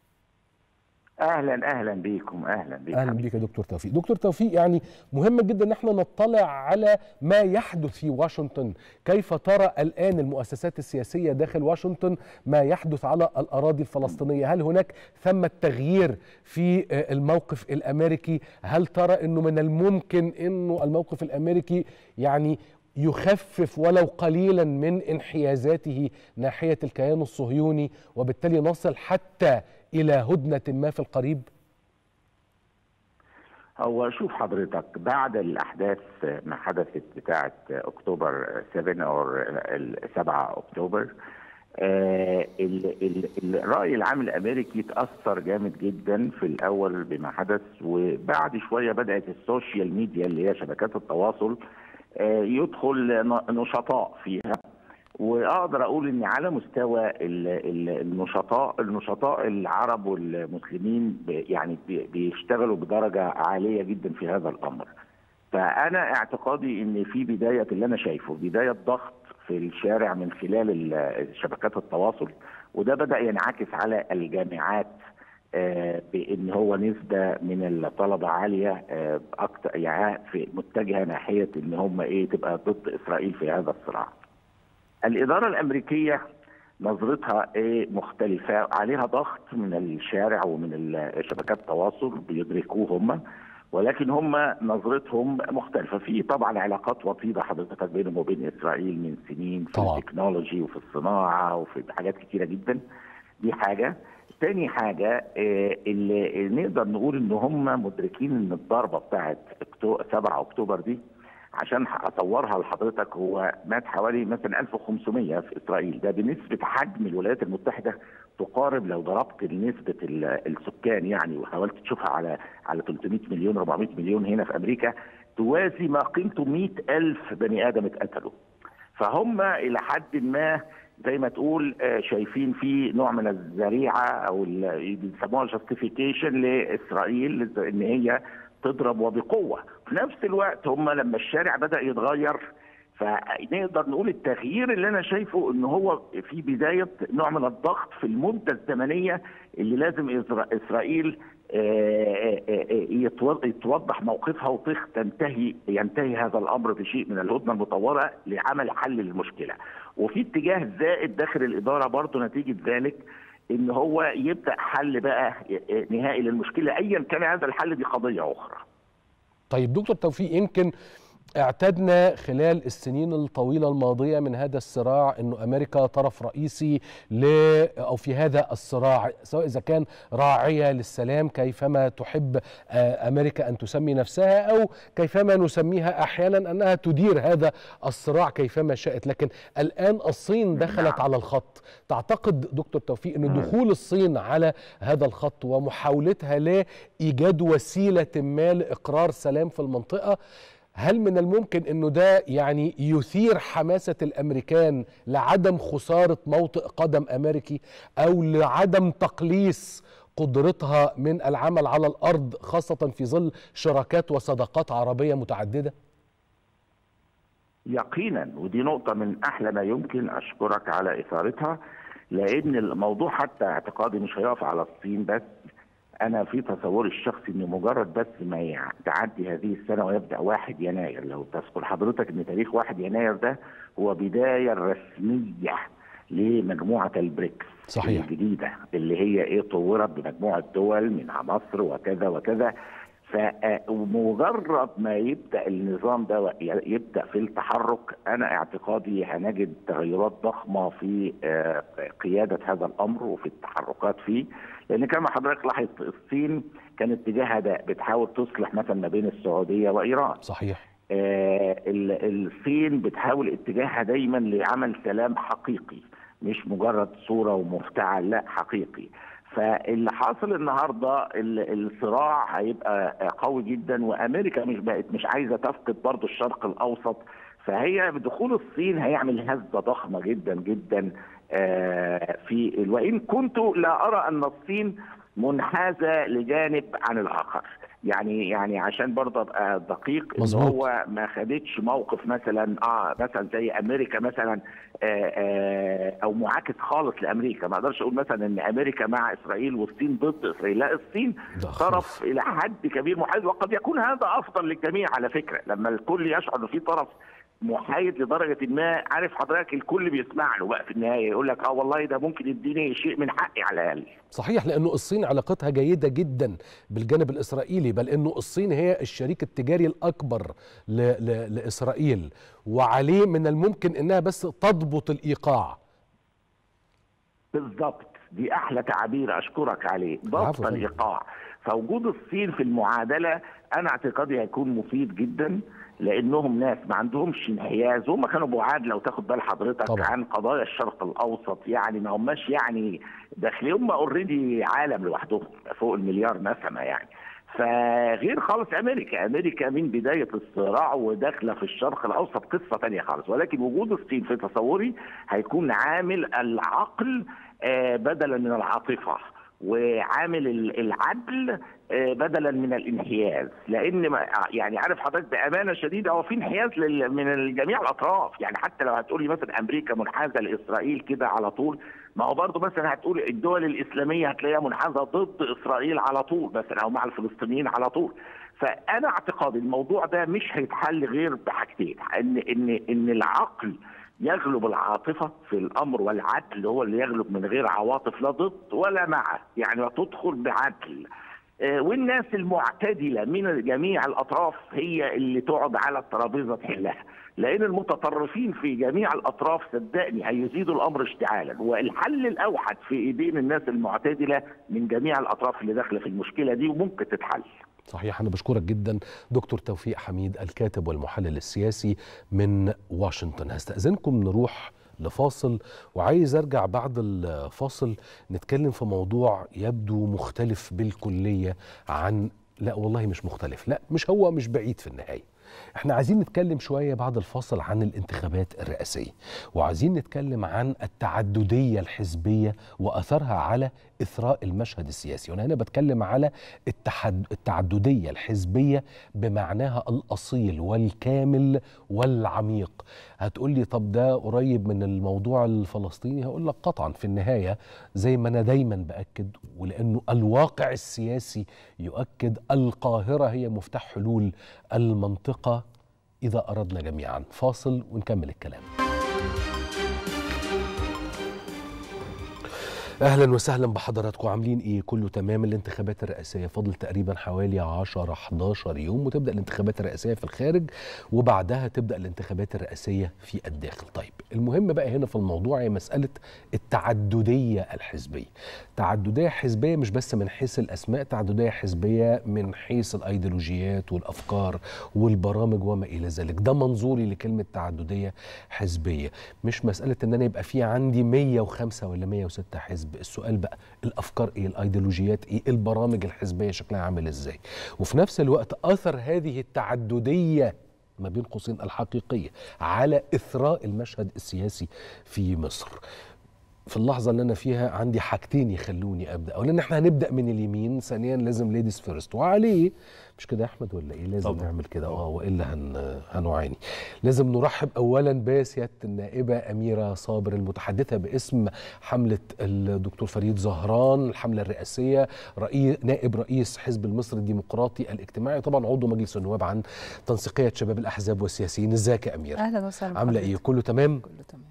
اهلا اهلا بيكم اهلا بيكم اهلا بيك يا دكتور توفيق دكتور توفيق يعني مهم جدا ان احنا نطلع على ما يحدث في واشنطن كيف ترى الان المؤسسات السياسيه داخل واشنطن ما يحدث على الاراضي الفلسطينيه هل هناك ثمه تغيير في الموقف الامريكي هل ترى انه من الممكن انه الموقف الامريكي يعني يخفف ولو قليلا من انحيازاته ناحيه الكيان الصهيوني وبالتالي نصل حتى الى هدنه ما في القريب؟ هو شوف حضرتك بعد الاحداث ما حدثت بتاعه اكتوبر 7 او 7 اكتوبر آه ال ال الراي العام الامريكي تاثر جامد جدا في الاول بما حدث وبعد شويه بدات السوشيال ميديا اللي هي شبكات التواصل آه يدخل نشطاء فيها واقدر اقول ان على مستوى النشطاء النشطاء العرب والمسلمين يعني بيشتغلوا بدرجه عاليه جدا في هذا الامر. فانا اعتقادي ان في بدايه اللي انا شايفه بدايه ضغط في الشارع من خلال شبكات التواصل وده بدا ينعكس على الجامعات بان هو نسبه من الطلبه عاليه اكتر يعني في متجهه ناحيه ان هم ايه تبقى ضد اسرائيل في هذا الصراع. الإدارة الأمريكية نظرتها ايه مختلفة عليها ضغط من الشارع ومن شبكات التواصل بيدركوه هم ولكن هم نظرتهم مختلفة في طبعا علاقات وطيدة حضرتك بينهم وبين إسرائيل من سنين في طبعا. التكنولوجي وفي الصناعة وفي حاجات كتيرة جدا دي حاجة تاني حاجة اللي نقدر نقول ان هم مدركين ان الضربة بتاعت 7 اكتوبر دي عشان اصورها لحضرتك هو مات حوالي مثلا 1500 في اسرائيل ده بنسبه حجم الولايات المتحده تقارب لو ضربت نسبه السكان يعني وحاولت تشوفها على على 300 مليون 400 مليون هنا في امريكا توازي ما قيمته 100 الف بني ادم اتقتلوا فهم الى حد ما زي ما تقول شايفين في نوع من الذريعه او بيسموها جاستيفيكيشن لاسرائيل ان هي تضرب وبقوه في نفس الوقت هم لما الشارع بدا يتغير فنقدر نقول التغيير اللي انا شايفه ان هو في بدايه نوع من الضغط في المده الزمنيه اللي لازم اسرائيل يتوضح موقفها وتنتهي ينتهي هذا الامر بشيء من الهدنه المطوره لعمل حل للمشكله وفي اتجاه زائد داخل الاداره برضه نتيجه ذلك ان هو يبدا حل بقى نهائي للمشكله ايا كان هذا الحل دي قضيه اخرى. طيب دكتور توفيق يمكن اعتدنا خلال السنين الطويله الماضيه من هذا الصراع انه امريكا طرف رئيسي ل او في هذا الصراع سواء اذا كان راعيه للسلام كيفما تحب امريكا ان تسمي نفسها او كيفما نسميها احيانا انها تدير هذا الصراع كيفما شاءت لكن الان الصين دخلت على الخط تعتقد دكتور توفيق ان دخول الصين على هذا الخط ومحاولتها لايجاد وسيله ما لاقرار سلام في المنطقه هل من الممكن انه ده يعني يثير حماسه الامريكان لعدم خساره موطئ قدم امريكي او لعدم تقليص قدرتها من العمل على الارض خاصه في ظل شراكات وصداقات عربيه متعدده؟ يقينا ودي نقطه من احلى ما يمكن اشكرك على اثارتها لان الموضوع حتى اعتقادي مش هيقف على الصين بس انا في تصوري الشخصي انه مجرد بس ما يع- تعدي هذه السنه ويبدا 1 يناير لو تذكر حضرتك ان تاريخ 1 يناير ده هو بدايه الرسميه لمجموعه البريكس صحيح. الجديده اللي هي ايه طورت بمجموعه دول منها مصر وكذا وكذا فمجرد ما يبدا النظام ده يبدا في التحرك انا اعتقادي هنجد تغيرات ضخمه في آه، قياده هذا الامر وفي التحركات فيه لان كما حضرتك لاحظت الصين كان اتجاهها ده بتحاول تصلح مثلا ما بين السعوديه وايران صحيح آه، ال- الصين بتحاول اتجاهها دايما لعمل سلام حقيقي مش مجرد صوره ومفتعل لا حقيقي فاللي حاصل النهارده ال- الصراع هيبقى قوي جدا وامريكا مش بقت مش عايزه تفقد برضو الشرق الاوسط فهي بدخول الصين هيعمل هزه ضخمه جدا جدا آه، في وان كنت لا ارى ان الصين منحازه لجانب عن الاخر يعني يعني عشان برضه ابقى دقيق ان مظبوط. هو ما خدتش موقف مثلا اه مثلا زي امريكا مثلا آه آه او معاكس خالص لامريكا ما اقدرش اقول مثلا ان امريكا مع اسرائيل والصين ضد اسرائيل لا الصين ده خالص. طرف الى حد كبير محايد وقد يكون هذا افضل للجميع على فكره لما الكل يشعر ان في طرف محايد لدرجه ما عارف حضرتك الكل بيسمع له بقى في النهايه يقول لك اه والله ده ممكن يديني شيء من حقي على الاقل صحيح لانه الصين علاقتها جيده جدا بالجانب الاسرائيلي بل انه الصين هي الشريك التجاري الاكبر ل ل لاسرائيل وعليه من الممكن انها بس تضبط الايقاع بالضبط دي احلى تعبير اشكرك عليه ضبط العفو. الايقاع فوجود الصين في المعادله انا اعتقادي هيكون مفيد جدا لانهم ناس ما عندهمش انحياز هم كانوا بعاد لو تاخد بال حضرتك طبعا. عن قضايا الشرق الاوسط يعني ما هماش يعني داخلين هم اوريدي عالم لوحدهم فوق المليار نسمه يعني فغير خالص امريكا امريكا من بدايه الصراع وداخله في الشرق الاوسط قصه تانية خالص ولكن وجود الصين في تصوري هيكون عامل العقل آه، بدلا من العاطفه وعامل ال- العدل آه، بدلا من الانحياز لان ما- يعني عارف حضرتك بامانه شديده هو في انحياز لل- من جميع الاطراف يعني حتى لو هتقولي مثلا امريكا منحازه لاسرائيل كده على طول ما هو برضه مثلا هتقول الدول الاسلاميه هتلاقيها منحازه ضد اسرائيل على طول مثلا او مع الفلسطينيين على طول فانا اعتقادي الموضوع ده مش هيتحل غير بحاجتين ان ان ان العقل يغلب العاطفة في الأمر والعدل هو اللي يغلب من غير عواطف لا ضد ولا مع يعني تدخل بعدل آه، والناس المعتدلة من جميع الأطراف هي اللي تقعد على الترابيزة تحلها لأن المتطرفين في جميع الأطراف صدقني هيزيدوا الأمر اشتعالا والحل الأوحد في إيدين الناس المعتدلة من جميع الأطراف اللي داخلة في المشكلة دي وممكن تتحل صحيح أنا بشكرك جدا دكتور توفيق حميد الكاتب والمحلل السياسي من واشنطن هستأذنكم نروح لفاصل وعايز أرجع بعد الفاصل نتكلم في موضوع يبدو مختلف بالكلية عن لا والله مش مختلف لا مش هو مش بعيد في النهاية احنا عايزين نتكلم شوية بعد الفاصل عن الانتخابات الرئاسية وعايزين نتكلم عن التعددية الحزبية وأثرها على إثراء المشهد السياسي وأنا هنا بتكلم على التحد... التعددية الحزبية بمعناها الأصيل والكامل والعميق هتقولي طب ده قريب من الموضوع الفلسطيني هقول لك قطعا في النهاية زي ما أنا دايما بأكد ولأنه الواقع السياسي يؤكد القاهرة هي مفتاح حلول المنطقة إذا أردنا جميعا فاصل ونكمل الكلام اهلا وسهلا بحضراتكم عاملين ايه كله تمام الانتخابات الرئاسيه فاضل تقريبا حوالي 10 11 يوم وتبدا الانتخابات الرئاسيه في الخارج وبعدها تبدا الانتخابات الرئاسيه في الداخل طيب المهم بقى هنا في الموضوع هي مساله التعدديه الحزبيه تعدديه حزبيه مش بس من حيث الاسماء تعدديه حزبيه من حيث الايديولوجيات والافكار والبرامج وما الى ذلك ده منظوري لكلمه تعدديه حزبيه مش مساله ان انا يبقى في عندي 105 ولا 106 حزب السؤال بقى الافكار ايه الايديولوجيات ايه البرامج الحزبيه شكلها عامل ازاي وفي نفس الوقت اثر هذه التعدديه ما بين قوسين الحقيقيه على اثراء المشهد السياسي في مصر في اللحظه اللي انا فيها عندي حاجتين يخلوني ابدا اولا احنا هنبدا من اليمين ثانيا لازم ليديز فيرست وعليه مش كده يا احمد ولا ايه لازم طبعا. نعمل كده اه والا هن هنعاني لازم نرحب اولا بسياده النائبه اميره صابر المتحدثه باسم حمله الدكتور فريد زهران الحمله الرئاسيه رئيس نائب رئيس حزب المصري الديمقراطي الاجتماعي طبعا عضو مجلس النواب عن تنسيقيه شباب الاحزاب والسياسيين ازيك يا اميره اهلا وسهلا عامله ايه كله تمام كله تمام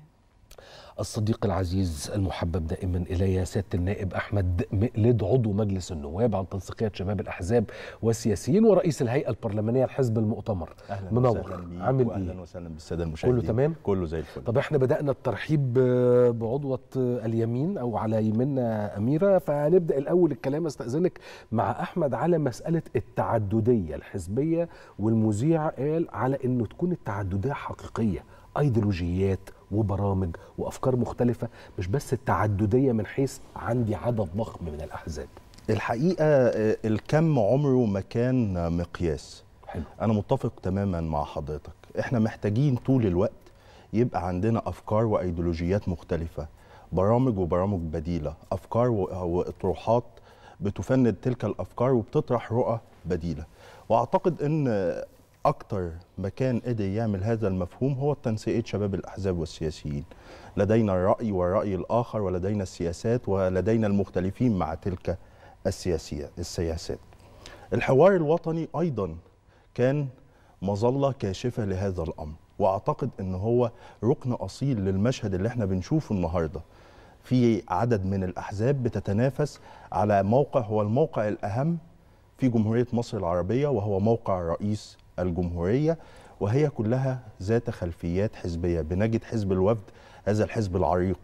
الصديق العزيز المحبب دائما الي سياده النائب احمد مقلد عضو مجلس النواب عن تنسيقيه شباب الاحزاب والسياسيين ورئيس الهيئه البرلمانيه لحزب المؤتمر اهلا منور. وسهلا بيك عامل واهلا إيه؟ وسهلا بالساده المشاهدين تمام؟ كله زي الفل طب احنا بدانا الترحيب آه، بعضوه آه، اليمين او على يميننا اميره فهنبدا الاول الكلام استاذنك مع احمد على مساله التعدديه الحزبيه والمذيع قال على انه تكون التعدديه حقيقيه ايديولوجيات وبرامج وافكار مختلفه مش بس التعدديه من حيث عندي عدد ضخم من الاحزاب الحقيقه آه، الكم عمره ما كان مقياس حلو انا متفق تماما مع حضرتك احنا محتاجين طول الوقت يبقى عندنا افكار وايديولوجيات مختلفه برامج وبرامج بديله افكار و- واطروحات بتفند تلك الافكار وبتطرح رؤى بديله واعتقد ان اكتر مكان قدر يعمل هذا المفهوم هو تنسيقيه شباب الاحزاب والسياسيين لدينا الراي والراي الاخر ولدينا السياسات ولدينا المختلفين مع تلك السياسيه السياسات الحوار الوطني ايضا كان مظله كاشفه لهذا الامر واعتقد ان هو ركن اصيل للمشهد اللي احنا بنشوفه النهارده في عدد من الاحزاب بتتنافس على موقع هو الموقع الاهم في جمهوريه مصر العربيه وهو موقع رئيس الجمهوريه وهي كلها ذات خلفيات حزبيه بنجد حزب الوفد هذا الحزب العريق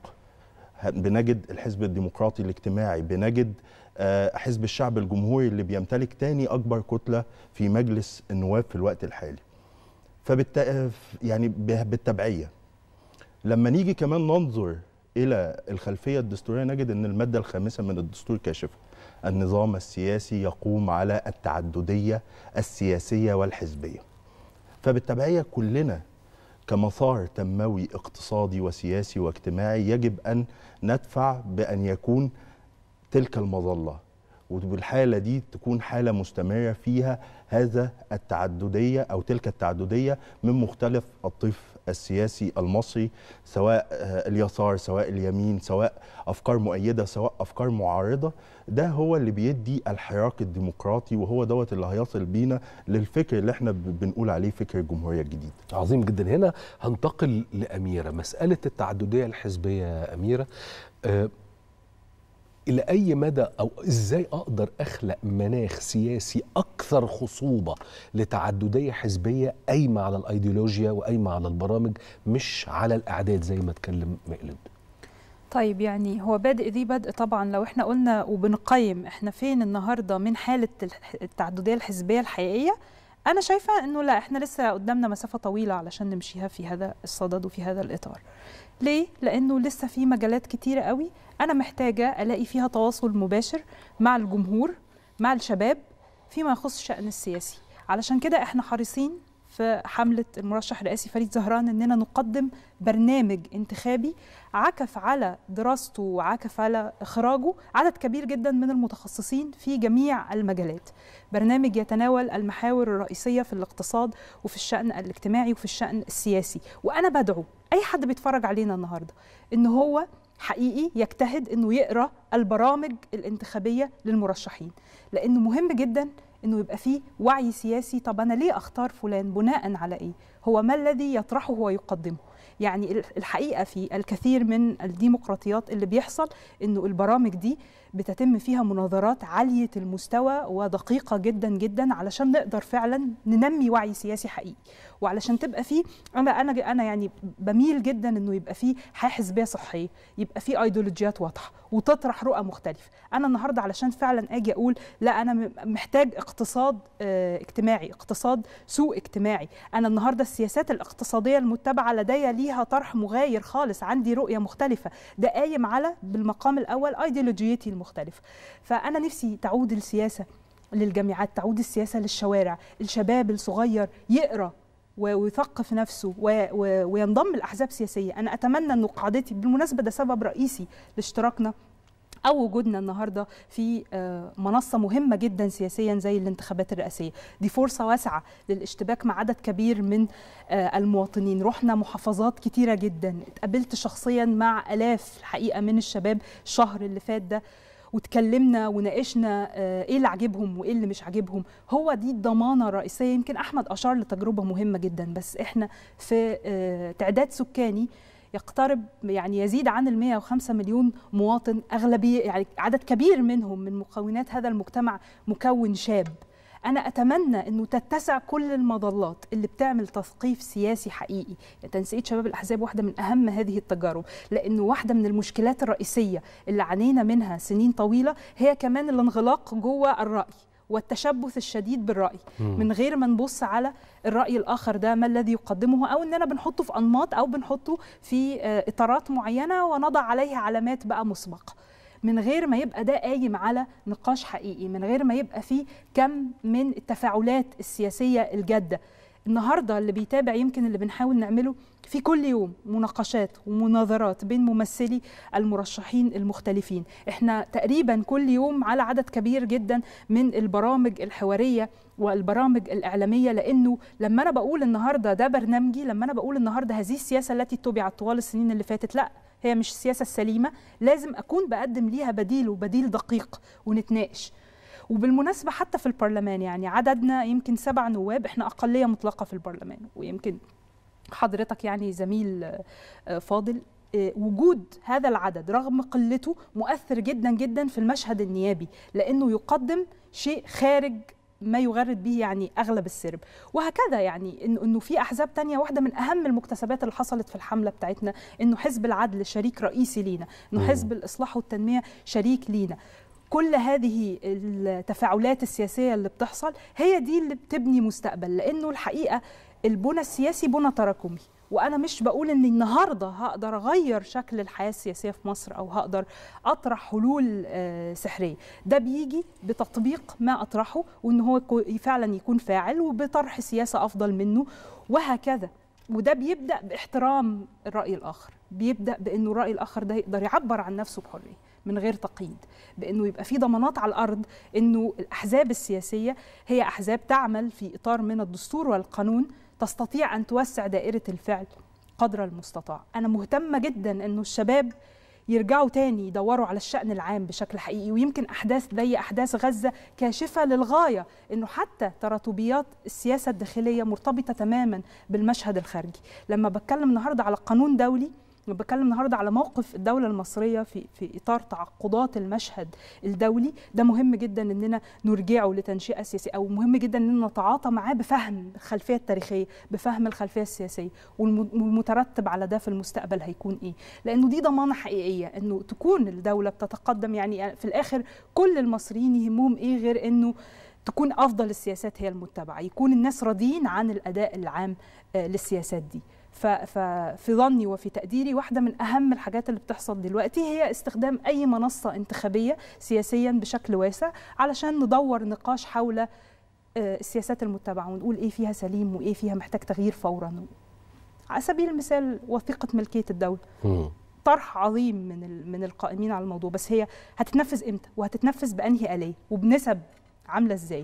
بنجد الحزب الديمقراطي الاجتماعي بنجد آه، حزب الشعب الجمهوري اللي بيمتلك تاني اكبر كتله في مجلس النواب في الوقت الحالي فبالت... يعني ب- بالتبعيه لما نيجي كمان ننظر الى الخلفيه الدستوريه نجد ان الماده الخامسه من الدستور كاشفه النظام السياسي يقوم على التعدديه السياسيه والحزبيه فبالتبعيه كلنا كمسار تنموي اقتصادي وسياسي واجتماعي يجب ان ندفع بان يكون تلك المظله وبالحاله دي تكون حاله مستمره فيها هذا التعدديه او تلك التعدديه من مختلف الطيف السياسي المصري سواء آه، اليسار سواء اليمين سواء افكار مؤيده سواء افكار معارضه ده هو اللي بيدي الحراك الديمقراطي وهو دوت اللي هيصل بينا للفكر اللي احنا ب- بنقول عليه فكر الجمهوريه الجديده عظيم جدا هنا هنتقل لأميرة مسألة التعددية الحزبية يا أميرة آه إلى أي مدى أو إزاي أقدر أخلق مناخ سياسي أكثر خصوبة لتعددية حزبية قايمة على الأيديولوجيا وقايمة على البرامج مش على الأعداد زي ما اتكلم مقلد طيب يعني هو بادئ ذي بدء طبعا لو احنا قلنا وبنقيم احنا فين النهارده من حاله الح- التعدديه الحزبيه الحقيقيه انا شايفه انه لا احنا لسه قدامنا مسافه طويله علشان نمشيها في هذا الصدد وفي هذا الاطار ليه لانه لسه في مجالات كتيره قوي انا محتاجه الاقي فيها تواصل مباشر مع الجمهور مع الشباب فيما يخص الشان السياسي علشان كده احنا حريصين في حمله المرشح الرئاسي فريد زهران اننا نقدم برنامج انتخابي عكف على دراسته وعكف على اخراجه عدد كبير جدا من المتخصصين في جميع المجالات برنامج يتناول المحاور الرئيسيه في الاقتصاد وفي الشان الاجتماعي وفي الشان السياسي وانا بدعو اي حد بيتفرج علينا النهارده ان هو حقيقي يجتهد انه يقرا البرامج الانتخابيه للمرشحين لانه مهم جدا انه يبقى فيه وعي سياسي طب انا ليه اختار فلان بناء على ايه هو ما الذي يطرحه ويقدمه يعني ال- الحقيقه في الكثير من الديمقراطيات اللي بيحصل انه البرامج دي بتتم فيها مناظرات عاليه المستوى ودقيقه جدا جدا علشان نقدر فعلا ننمي وعي سياسي حقيقي وعلشان تبقى فيه انا انا انا يعني بميل جدا انه يبقى فيه حياه حزبيه صحيه يبقى فيه ايديولوجيات واضحه وتطرح رؤى مختلفه انا النهارده علشان فعلا اجي اقول لا انا م- محتاج اقتصاد آه، اجتماعي اقتصاد سوق اجتماعي انا النهارده السياسات الاقتصاديه المتبعه لدي ليها طرح مغاير خالص عندي رؤيه مختلفه ده قايم على بالمقام الاول ايديولوجيتي المختلفه فانا نفسي تعود السياسه للجامعات تعود السياسه للشوارع الشباب الصغير يقرا ويثقف نفسه و... و... وينضم لاحزاب سياسيه انا اتمنى ان قاعدتي بالمناسبه ده سبب رئيسي لاشتراكنا او وجودنا النهارده في منصه مهمه جدا سياسيا زي الانتخابات الرئاسيه دي فرصه واسعه للاشتباك مع عدد كبير من المواطنين رحنا محافظات كتيره جدا اتقابلت شخصيا مع الاف الحقيقه من الشباب الشهر اللي فات ده واتكلمنا وناقشنا ايه اللي عاجبهم وايه اللي مش عاجبهم هو دي الضمانه الرئيسيه يمكن احمد اشار لتجربه مهمه جدا بس احنا في تعداد سكاني يقترب يعني يزيد عن ال 105 مليون مواطن اغلبيه يعني عدد كبير منهم من مكونات هذا المجتمع مكون شاب انا اتمنى انه تتسع كل المظلات اللي بتعمل تثقيف سياسي حقيقي يعني تنسيق شباب الاحزاب واحده من اهم هذه التجارب لانه واحده من المشكلات الرئيسيه اللي عانينا منها سنين طويله هي كمان الانغلاق جوه الراي والتشبث الشديد بالرأي مم. من غير ما نبص على الرأي الآخر ده ما الذي يقدمه أو إننا بنحطه في أنماط أو بنحطه في إطارات معينة ونضع عليه علامات بقى مسبقة من غير ما يبقى ده قايم على نقاش حقيقي من غير ما يبقى فيه كم من التفاعلات السياسية الجادة النهارده اللي بيتابع يمكن اللي بنحاول نعمله في كل يوم مناقشات ومناظرات بين ممثلي المرشحين المختلفين احنا تقريبا كل يوم على عدد كبير جدا من البرامج الحواريه والبرامج الاعلاميه لانه لما انا بقول النهارده ده برنامجي لما انا بقول النهارده هذه السياسه التي اتبعت طوال السنين اللي فاتت لا هي مش السياسه السليمه لازم اكون بقدم ليها بديل وبديل دقيق ونتناقش وبالمناسبه حتى في البرلمان يعني عددنا يمكن سبع نواب احنا اقليه مطلقه في البرلمان ويمكن حضرتك يعني زميل فاضل وجود هذا العدد رغم قلته مؤثر جدا جدا في المشهد النيابي لانه يقدم شيء خارج ما يغرد به يعني اغلب السرب وهكذا يعني انه انه في احزاب تانية واحده من اهم المكتسبات اللي حصلت في الحمله بتاعتنا انه حزب العدل شريك رئيسي لينا انه حزب الاصلاح والتنميه شريك لينا كل هذه التفاعلات السياسيه اللي بتحصل هي دي اللي بتبني مستقبل لانه الحقيقه البنى السياسي بنى تراكمي وانا مش بقول ان النهارده هقدر اغير شكل الحياه السياسيه في مصر او هقدر اطرح حلول سحريه ده بيجي بتطبيق ما اطرحه وان هو فعلا يكون فاعل وبطرح سياسه افضل منه وهكذا وده بيبدا باحترام الراي الاخر بيبدا بانه الراي الاخر ده يقدر يعبر عن نفسه بحريه من غير تقييد بانه يبقى في ضمانات على الارض انه الاحزاب السياسيه هي احزاب تعمل في اطار من الدستور والقانون تستطيع ان توسع دائره الفعل قدر المستطاع انا مهتمه جدا انه الشباب يرجعوا تاني يدوروا على الشأن العام بشكل حقيقي ويمكن أحداث زي أحداث غزة كاشفة للغاية أنه حتى تراتبيات السياسة الداخلية مرتبطة تماما بالمشهد الخارجي لما بتكلم النهاردة على قانون دولي بتكلم النهارده على موقف الدوله المصريه في في اطار تعقدات المشهد الدولي ده مهم جدا اننا نرجعه لتنشئه سياسيه او مهم جدا اننا نتعاطى معاه بفهم الخلفيه التاريخيه بفهم الخلفيه السياسيه والمترتب على ده في المستقبل هيكون ايه لانه دي ضمانه حقيقيه انه تكون الدوله بتتقدم يعني في الاخر كل المصريين يهمهم ايه غير انه تكون افضل السياسات هي المتبعه يكون الناس راضيين عن الاداء العام للسياسات دي ففي ظني وفي تقديري واحدة من أهم الحاجات اللي بتحصل دلوقتي هي استخدام أي منصة انتخابية سياسيا بشكل واسع علشان ندور نقاش حول السياسات المتبعة ونقول إيه فيها سليم وإيه فيها محتاج تغيير فورا على سبيل المثال وثيقة ملكية الدولة طرح عظيم من من القائمين على الموضوع بس هي هتتنفذ امتى وهتتنفذ بانهي اليه وبنسب عامله ازاي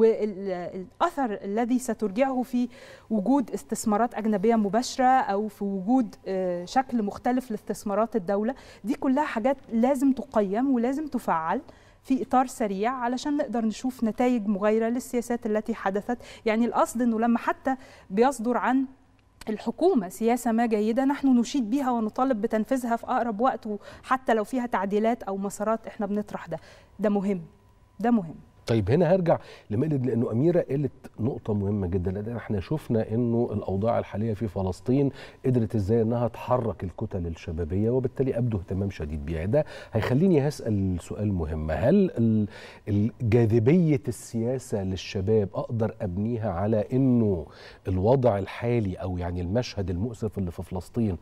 والاثر الذي سترجعه في وجود استثمارات اجنبيه مباشره او في وجود شكل مختلف لاستثمارات الدوله دي كلها حاجات لازم تقيم ولازم تفعل في اطار سريع علشان نقدر نشوف نتائج مغايره للسياسات التي حدثت يعني القصد انه لما حتى بيصدر عن الحكومة سياسة ما جيدة نحن نشيد بها ونطالب بتنفيذها في أقرب وقت وحتى لو فيها تعديلات أو مسارات إحنا بنطرح ده ده مهم ده مهم طيب هنا هرجع لمقلد لانه اميره قالت نقطه مهمه جدا لان احنا شفنا انه الاوضاع الحاليه في فلسطين قدرت ازاي انها تحرك الكتل الشبابيه وبالتالي ابدو اهتمام شديد بيها ده هيخليني هسال سؤال مهم هل جاذبيه السياسه للشباب اقدر ابنيها على انه الوضع الحالي او يعني المشهد المؤسف اللي في فلسطين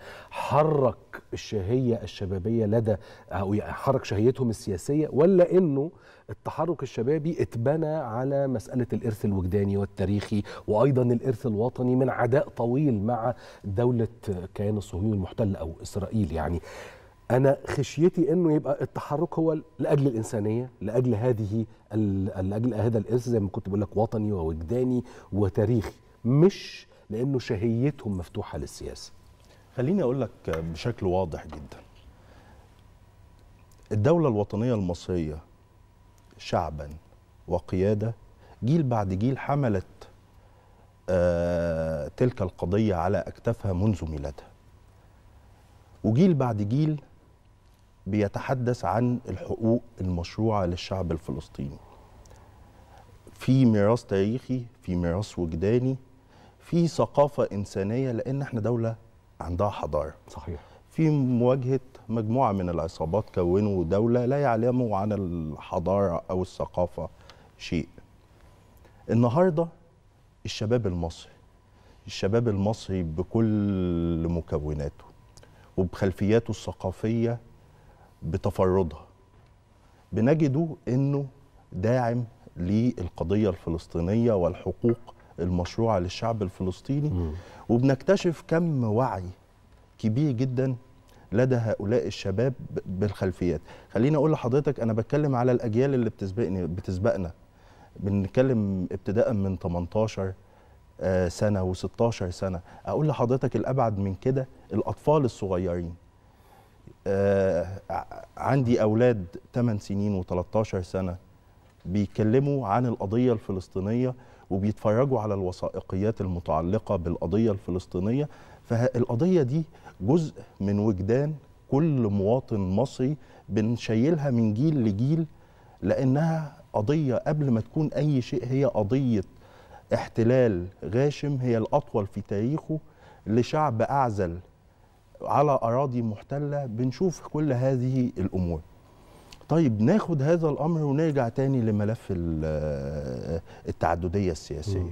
حرك الشهيه الشبابيه لدى او حرك شهيتهم السياسيه ولا انه التحرك الشبابي اتبنى على مساله الارث الوجداني والتاريخي وايضا الارث الوطني من عداء طويل مع دوله كيان الصهيوني المحتل او اسرائيل يعني انا خشيتي انه يبقى التحرك هو لاجل الانسانيه لاجل هذه ال- لاجل هذا الارث زي ما كنت بقول لك وطني ووجداني وتاريخي مش لانه شهيتهم مفتوحه للسياسه خليني اقول لك بشكل واضح جدا الدولة الوطنية المصرية شعبا وقيادة جيل بعد جيل حملت آه تلك القضية على أكتافها منذ ميلادها وجيل بعد جيل بيتحدث عن الحقوق المشروعة للشعب الفلسطيني في ميراث تاريخي في ميراث وجداني في ثقافة إنسانية لأن احنا دولة عندها حضارة صحيح في مواجهة مجموعة من العصابات كونوا دولة لا يعلموا عن الحضارة أو الثقافة شيء النهاردة الشباب المصري الشباب المصري بكل مكوناته وبخلفياته الثقافية بتفردها بنجده أنه داعم للقضية الفلسطينية والحقوق المشروعة للشعب الفلسطيني مم. وبنكتشف كم وعي كبير جدا لدى هؤلاء الشباب ب- بالخلفيات خليني اقول لحضرتك انا بتكلم على الاجيال اللي بتسبقني بتسبقنا بنتكلم ابتداء من 18 آه، سنه و16 سنه اقول لحضرتك الابعد من كده الاطفال الصغيرين آه، ع- عندي اولاد 8 سنين و13 سنه بيتكلموا عن القضيه الفلسطينيه وبيتفرجوا على الوثائقيات المتعلقه بالقضيه الفلسطينيه فالقضيه دي جزء من وجدان كل مواطن مصري بنشيلها من جيل لجيل لانها قضيه قبل ما تكون اي شيء هي قضيه احتلال غاشم هي الاطول في تاريخه لشعب اعزل على اراضي محتله بنشوف كل هذه الامور طيب ناخد هذا الامر ونرجع تاني لملف ال- التعدديه السياسيه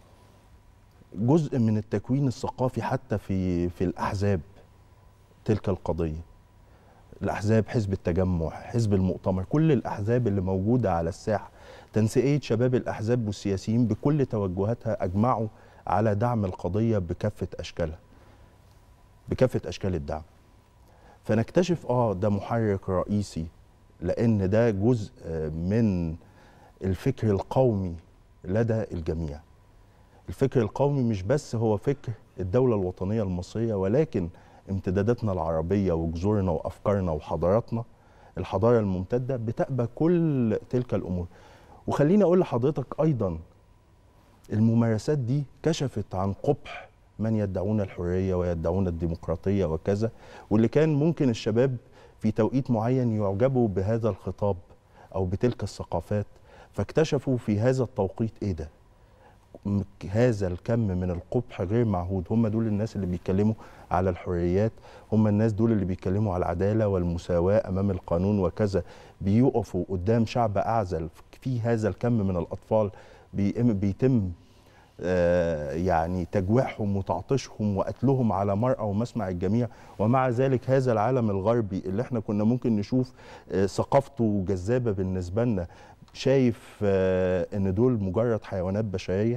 جزء من التكوين الثقافي حتى في في الاحزاب تلك القضيه الاحزاب حزب التجمع حزب المؤتمر كل الاحزاب اللي موجوده على الساحه تنسيقيه شباب الاحزاب والسياسيين بكل توجهاتها اجمعوا على دعم القضيه بكافه اشكالها بكافه اشكال الدعم فنكتشف اه ده محرك رئيسي لان ده جزء آه، من الفكر القومي لدى الجميع الفكر القومي مش بس هو فكر الدولة الوطنية المصرية ولكن امتداداتنا العربية وجذورنا وأفكارنا وحضاراتنا الحضارة الممتدة بتقبل كل تلك الأمور وخليني أقول لحضرتك أيضا الممارسات دي كشفت عن قبح من يدعون الحرية ويدعون الديمقراطية وكذا واللي كان ممكن الشباب في توقيت معين يعجبوا بهذا الخطاب أو بتلك الثقافات فاكتشفوا في هذا التوقيت إيه ده م- هذا الكم من القبح غير معهود هم دول الناس اللي بيتكلموا على الحريات هم الناس دول اللي بيتكلموا على العدالة والمساواة أمام القانون وكذا بيقفوا قدام شعب أعزل في هذا الكم من الأطفال بيتم, بيتم آه، يعني تجويعهم وتعطيشهم وقتلهم على مرأى ومسمع الجميع ومع ذلك هذا العالم الغربي اللي احنا كنا ممكن نشوف آه، ثقافته جذابة بالنسبة لنا شايف آه، ان دول مجرد حيوانات بشرية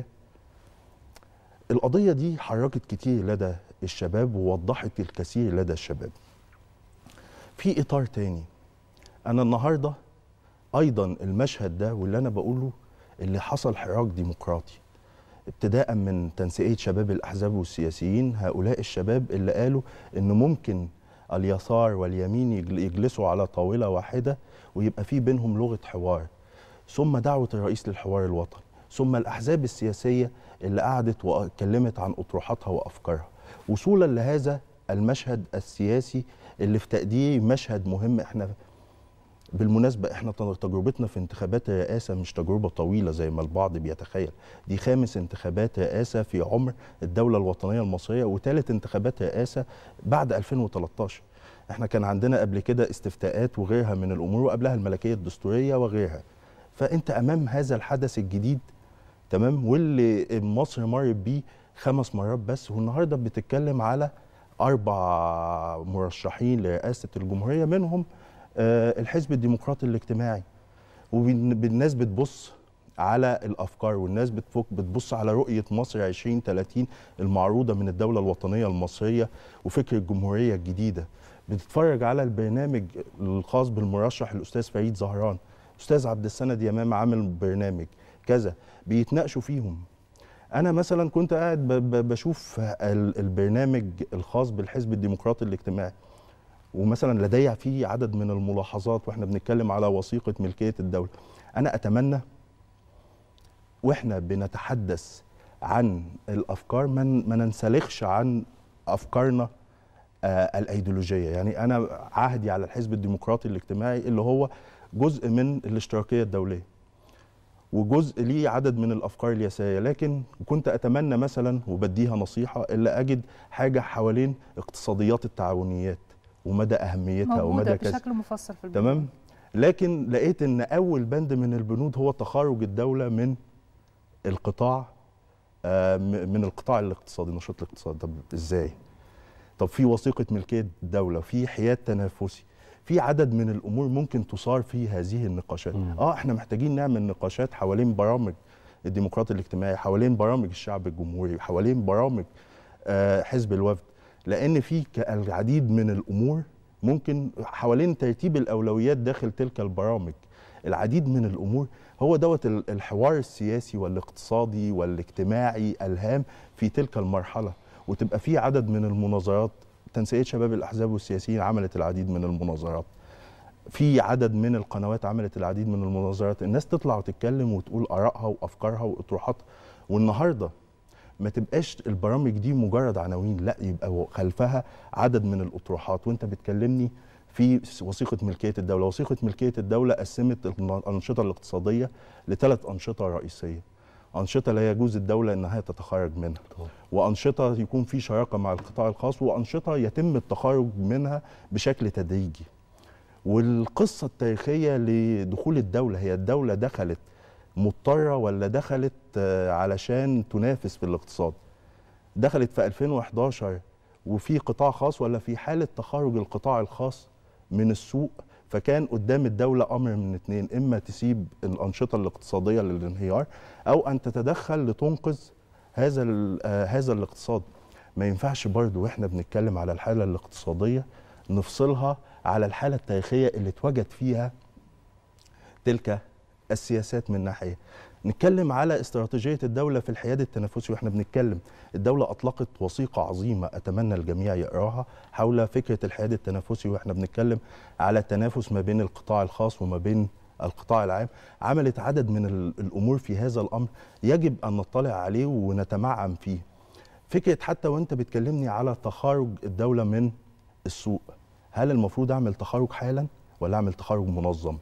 القضية دي حركت كتير لدى الشباب ووضحت الكثير لدى الشباب في إطار تاني أنا النهاردة أيضا المشهد ده واللي أنا بقوله اللي حصل حراك ديمقراطي ابتداء من تنسيقية شباب الأحزاب والسياسيين هؤلاء الشباب اللي قالوا إن ممكن اليسار واليمين يجل- يجلسوا على طاولة واحدة ويبقى في بينهم لغة حوار ثم دعوة الرئيس للحوار الوطني ثم الأحزاب السياسية اللي قعدت واتكلمت عن أطروحاتها وأفكارها وصولا لهذا المشهد السياسي اللي في تقديري مشهد مهم احنا بالمناسبة احنا تجربتنا في انتخابات الرئاسة مش تجربة طويلة زي ما البعض بيتخيل دي خامس انتخابات رئاسة في عمر الدولة الوطنية المصرية وثالث انتخابات رئاسة بعد 2013 احنا كان عندنا قبل كده استفتاءات وغيرها من الامور وقبلها الملكية الدستورية وغيرها فانت امام هذا الحدث الجديد تمام واللي مصر مرت بيه خمس مرات بس والنهارده بتتكلم على اربع مرشحين لرئاسه الجمهوريه منهم آه، الحزب الديمقراطي الاجتماعي والناس بتبص على الافكار والناس بتفك بتبص على رؤيه مصر 2030 المعروضه من الدوله الوطنيه المصريه وفكر الجمهوريه الجديده بتتفرج على البرنامج الخاص بالمرشح الاستاذ فريد زهران استاذ عبد السند يمام عامل برنامج كذا بيتناقشوا فيهم انا مثلا كنت قاعد ب- ب- بشوف ال- البرنامج الخاص بالحزب الديمقراطي الاجتماعي ومثلا لدي فيه عدد من الملاحظات واحنا بنتكلم على وثيقه ملكيه الدوله انا اتمنى واحنا بنتحدث عن الافكار ما ن- ما ننسلخش عن افكارنا آه الايديولوجيه يعني انا عهدي على الحزب الديمقراطي الاجتماعي اللي هو جزء من الاشتراكيه الدوليه وجزء ليه عدد من الافكار اليساريه لكن كنت اتمنى مثلا وبديها نصيحه الا اجد حاجه حوالين اقتصاديات التعاونيات ومدى اهميتها موجوده ومدى كذا بشكل مفصل في البرنامج. تمام لكن لقيت ان اول بند من البنود هو تخارج الدوله من القطاع آه، م- من القطاع الاقتصادي نشاط الاقتصاد طب ازاي طب في وثيقه ملكيه الدوله في حياد تنافسي في عدد من الامور ممكن تثار في هذه النقاشات مم. اه احنا محتاجين نعمل نقاشات حوالين برامج الديمقراطي الاجتماعي حوالين برامج الشعب الجمهوري حوالين برامج آه، حزب الوفد لان في ك- العديد من الامور ممكن حوالين ترتيب الاولويات داخل تلك البرامج العديد من الامور هو دوت ال- الحوار السياسي والاقتصادي والاجتماعي الهام في تلك المرحله وتبقى في عدد من المناظرات تنسيقيه شباب الاحزاب والسياسيين عملت العديد من المناظرات في عدد من القنوات عملت العديد من المناظرات الناس تطلع وتتكلم وتقول ارائها وافكارها واطروحاتها والنهارده ما تبقاش البرامج دي مجرد عناوين لا يبقى خلفها عدد من الاطروحات وانت بتكلمني في وثيقه ملكيه الدوله وثيقه ملكيه الدوله قسمت الانشطه الاقتصاديه لثلاث انشطه رئيسيه انشطه لا يجوز الدوله انها تتخرج منها طبعا. وانشطه يكون في شراكه مع القطاع الخاص وانشطه يتم التخرج منها بشكل تدريجي والقصه التاريخيه لدخول الدوله هي الدوله دخلت مضطره ولا دخلت آه، علشان تنافس في الاقتصاد دخلت في 2011 وفي قطاع خاص ولا في حاله تخرج القطاع الخاص من السوق فكان قدام الدولة أمر من اتنين إما تسيب الأنشطة الاقتصادية للانهيار أو أن تتدخل لتنقذ هذا ال- آه، هذا الاقتصاد ما ينفعش برضو وإحنا بنتكلم على الحالة الاقتصادية نفصلها على الحالة التاريخية اللي اتوجد فيها تلك السياسات من ناحية نتكلم على استراتيجية الدولة في الحياد التنافسي واحنا بنتكلم الدولة أطلقت وثيقة عظيمة أتمنى الجميع يقراها حول فكرة الحياد التنافسي واحنا بنتكلم على التنافس ما بين القطاع الخاص وما بين القطاع العام عملت عدد من ال- الأمور في هذا الأمر يجب أن نطلع عليه ونتمعن فيه فكرة حتى وانت بتكلمني على تخارج الدولة من السوق هل المفروض أعمل تخارج حالا ولا أعمل تخارج منظم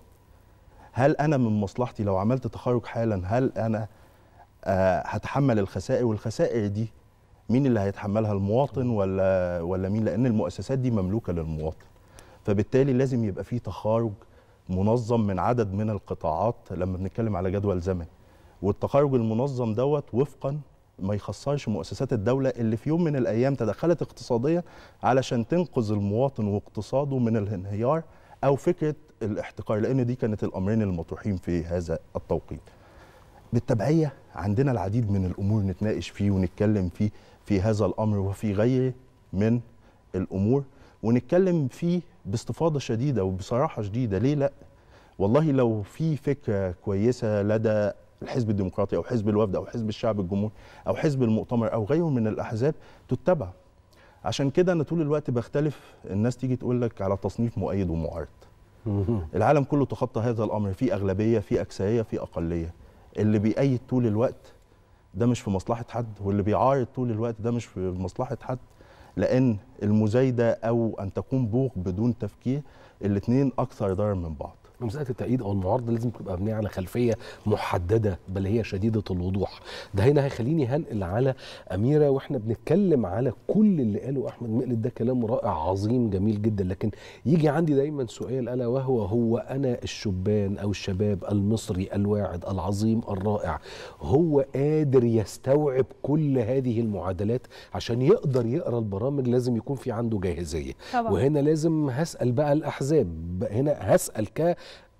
هل انا من مصلحتي لو عملت تخرج حالا هل انا آه هتحمل الخسائر والخسائر دي مين اللي هيتحملها المواطن ولا ولا مين لان المؤسسات دي مملوكه للمواطن فبالتالي لازم يبقى في تخارج منظم من عدد من القطاعات لما بنتكلم على جدول زمني والتخارج المنظم دوت وفقا ما يخسرش مؤسسات الدولة اللي في يوم من الأيام تدخلت اقتصاديا علشان تنقذ المواطن واقتصاده من الانهيار أو فكرة الاحتكار لأن دي كانت الأمرين المطروحين في هذا التوقيت بالتبعية عندنا العديد من الأمور نتناقش فيه ونتكلم فيه في هذا الأمر وفي غيره من الأمور ونتكلم فيه باستفاضة شديدة وبصراحة شديدة ليه لأ والله لو في فكرة كويسة لدى الحزب الديمقراطي أو حزب الوفد أو حزب الشعب الجمهوري أو حزب المؤتمر أو غيره من الأحزاب تتبع عشان كده أنا طول الوقت بختلف الناس تيجي تقول لك على تصنيف مؤيد ومعارض العالم كله تخطى هذا الامر في اغلبيه في اكثريه في اقليه اللي بيأيد طول الوقت ده مش في مصلحه حد واللي بيعارض طول الوقت ده مش في مصلحه حد لان المزايده او ان تكون بوق بدون تفكير الاثنين اكثر ضرر من بعض مسألة التأييد أو المعارضة لازم تبقى مبنية على خلفية محددة بل هي شديدة الوضوح ده هنا هيخليني هنقل على أميرة وإحنا بنتكلم على كل اللي قاله أحمد مقلد ده كلام رائع عظيم جميل جدا لكن يجي عندي دايما سؤال ألا وهو هو أنا الشبان أو الشباب المصري الواعد العظيم الرائع هو قادر يستوعب كل هذه المعادلات عشان يقدر يقرأ البرامج لازم يكون في عنده جاهزية طبعا وهنا لازم هسأل بقى الأحزاب هنا هسأل ك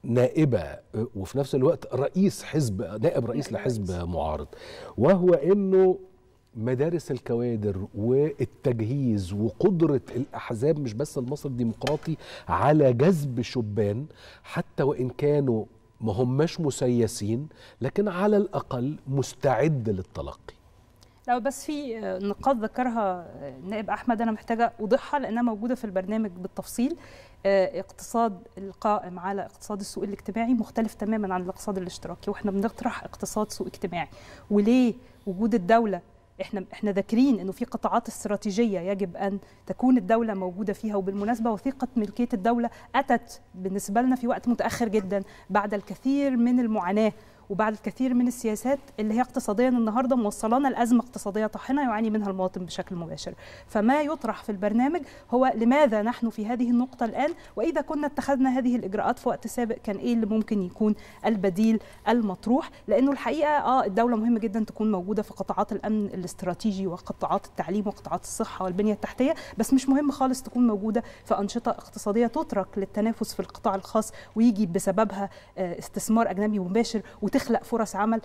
نائبه وفي نفس الوقت رئيس حزب نائب رئيس لحزب معارض وهو انه مدارس الكوادر والتجهيز وقدرة الأحزاب مش بس المصري الديمقراطي على جذب شبان حتى وإن كانوا ما هماش مسيسين لكن على الأقل مستعد للتلقي لو بس في نقاط ذكرها نائب احمد انا محتاجه اوضحها لانها موجوده في البرنامج بالتفصيل اقتصاد القائم على اقتصاد السوق الاجتماعي مختلف تماما عن الاقتصاد الاشتراكي واحنا بنطرح اقتصاد سوق اجتماعي وليه وجود الدوله احنا احنا ذاكرين انه في قطاعات استراتيجيه يجب ان تكون الدوله موجوده فيها وبالمناسبه وثيقه ملكيه الدوله اتت بالنسبه لنا في وقت متاخر جدا بعد الكثير من المعاناه وبعد الكثير من السياسات اللي هي اقتصاديا النهارده موصلانا لازمه اقتصاديه طاحنه يعاني منها المواطن بشكل مباشر فما يطرح في البرنامج هو لماذا نحن في هذه النقطه الان واذا كنا اتخذنا هذه الاجراءات في وقت سابق كان ايه اللي ممكن يكون البديل المطروح لانه الحقيقه اه الدوله مهم جدا تكون موجوده في قطاعات الامن الاستراتيجي وقطاعات التعليم وقطاعات الصحه والبنيه التحتيه بس مش مهم خالص تكون موجوده في انشطه اقتصاديه تترك للتنافس في القطاع الخاص ويجي بسببها استثمار اجنبي مباشر وتخلق فرص عمل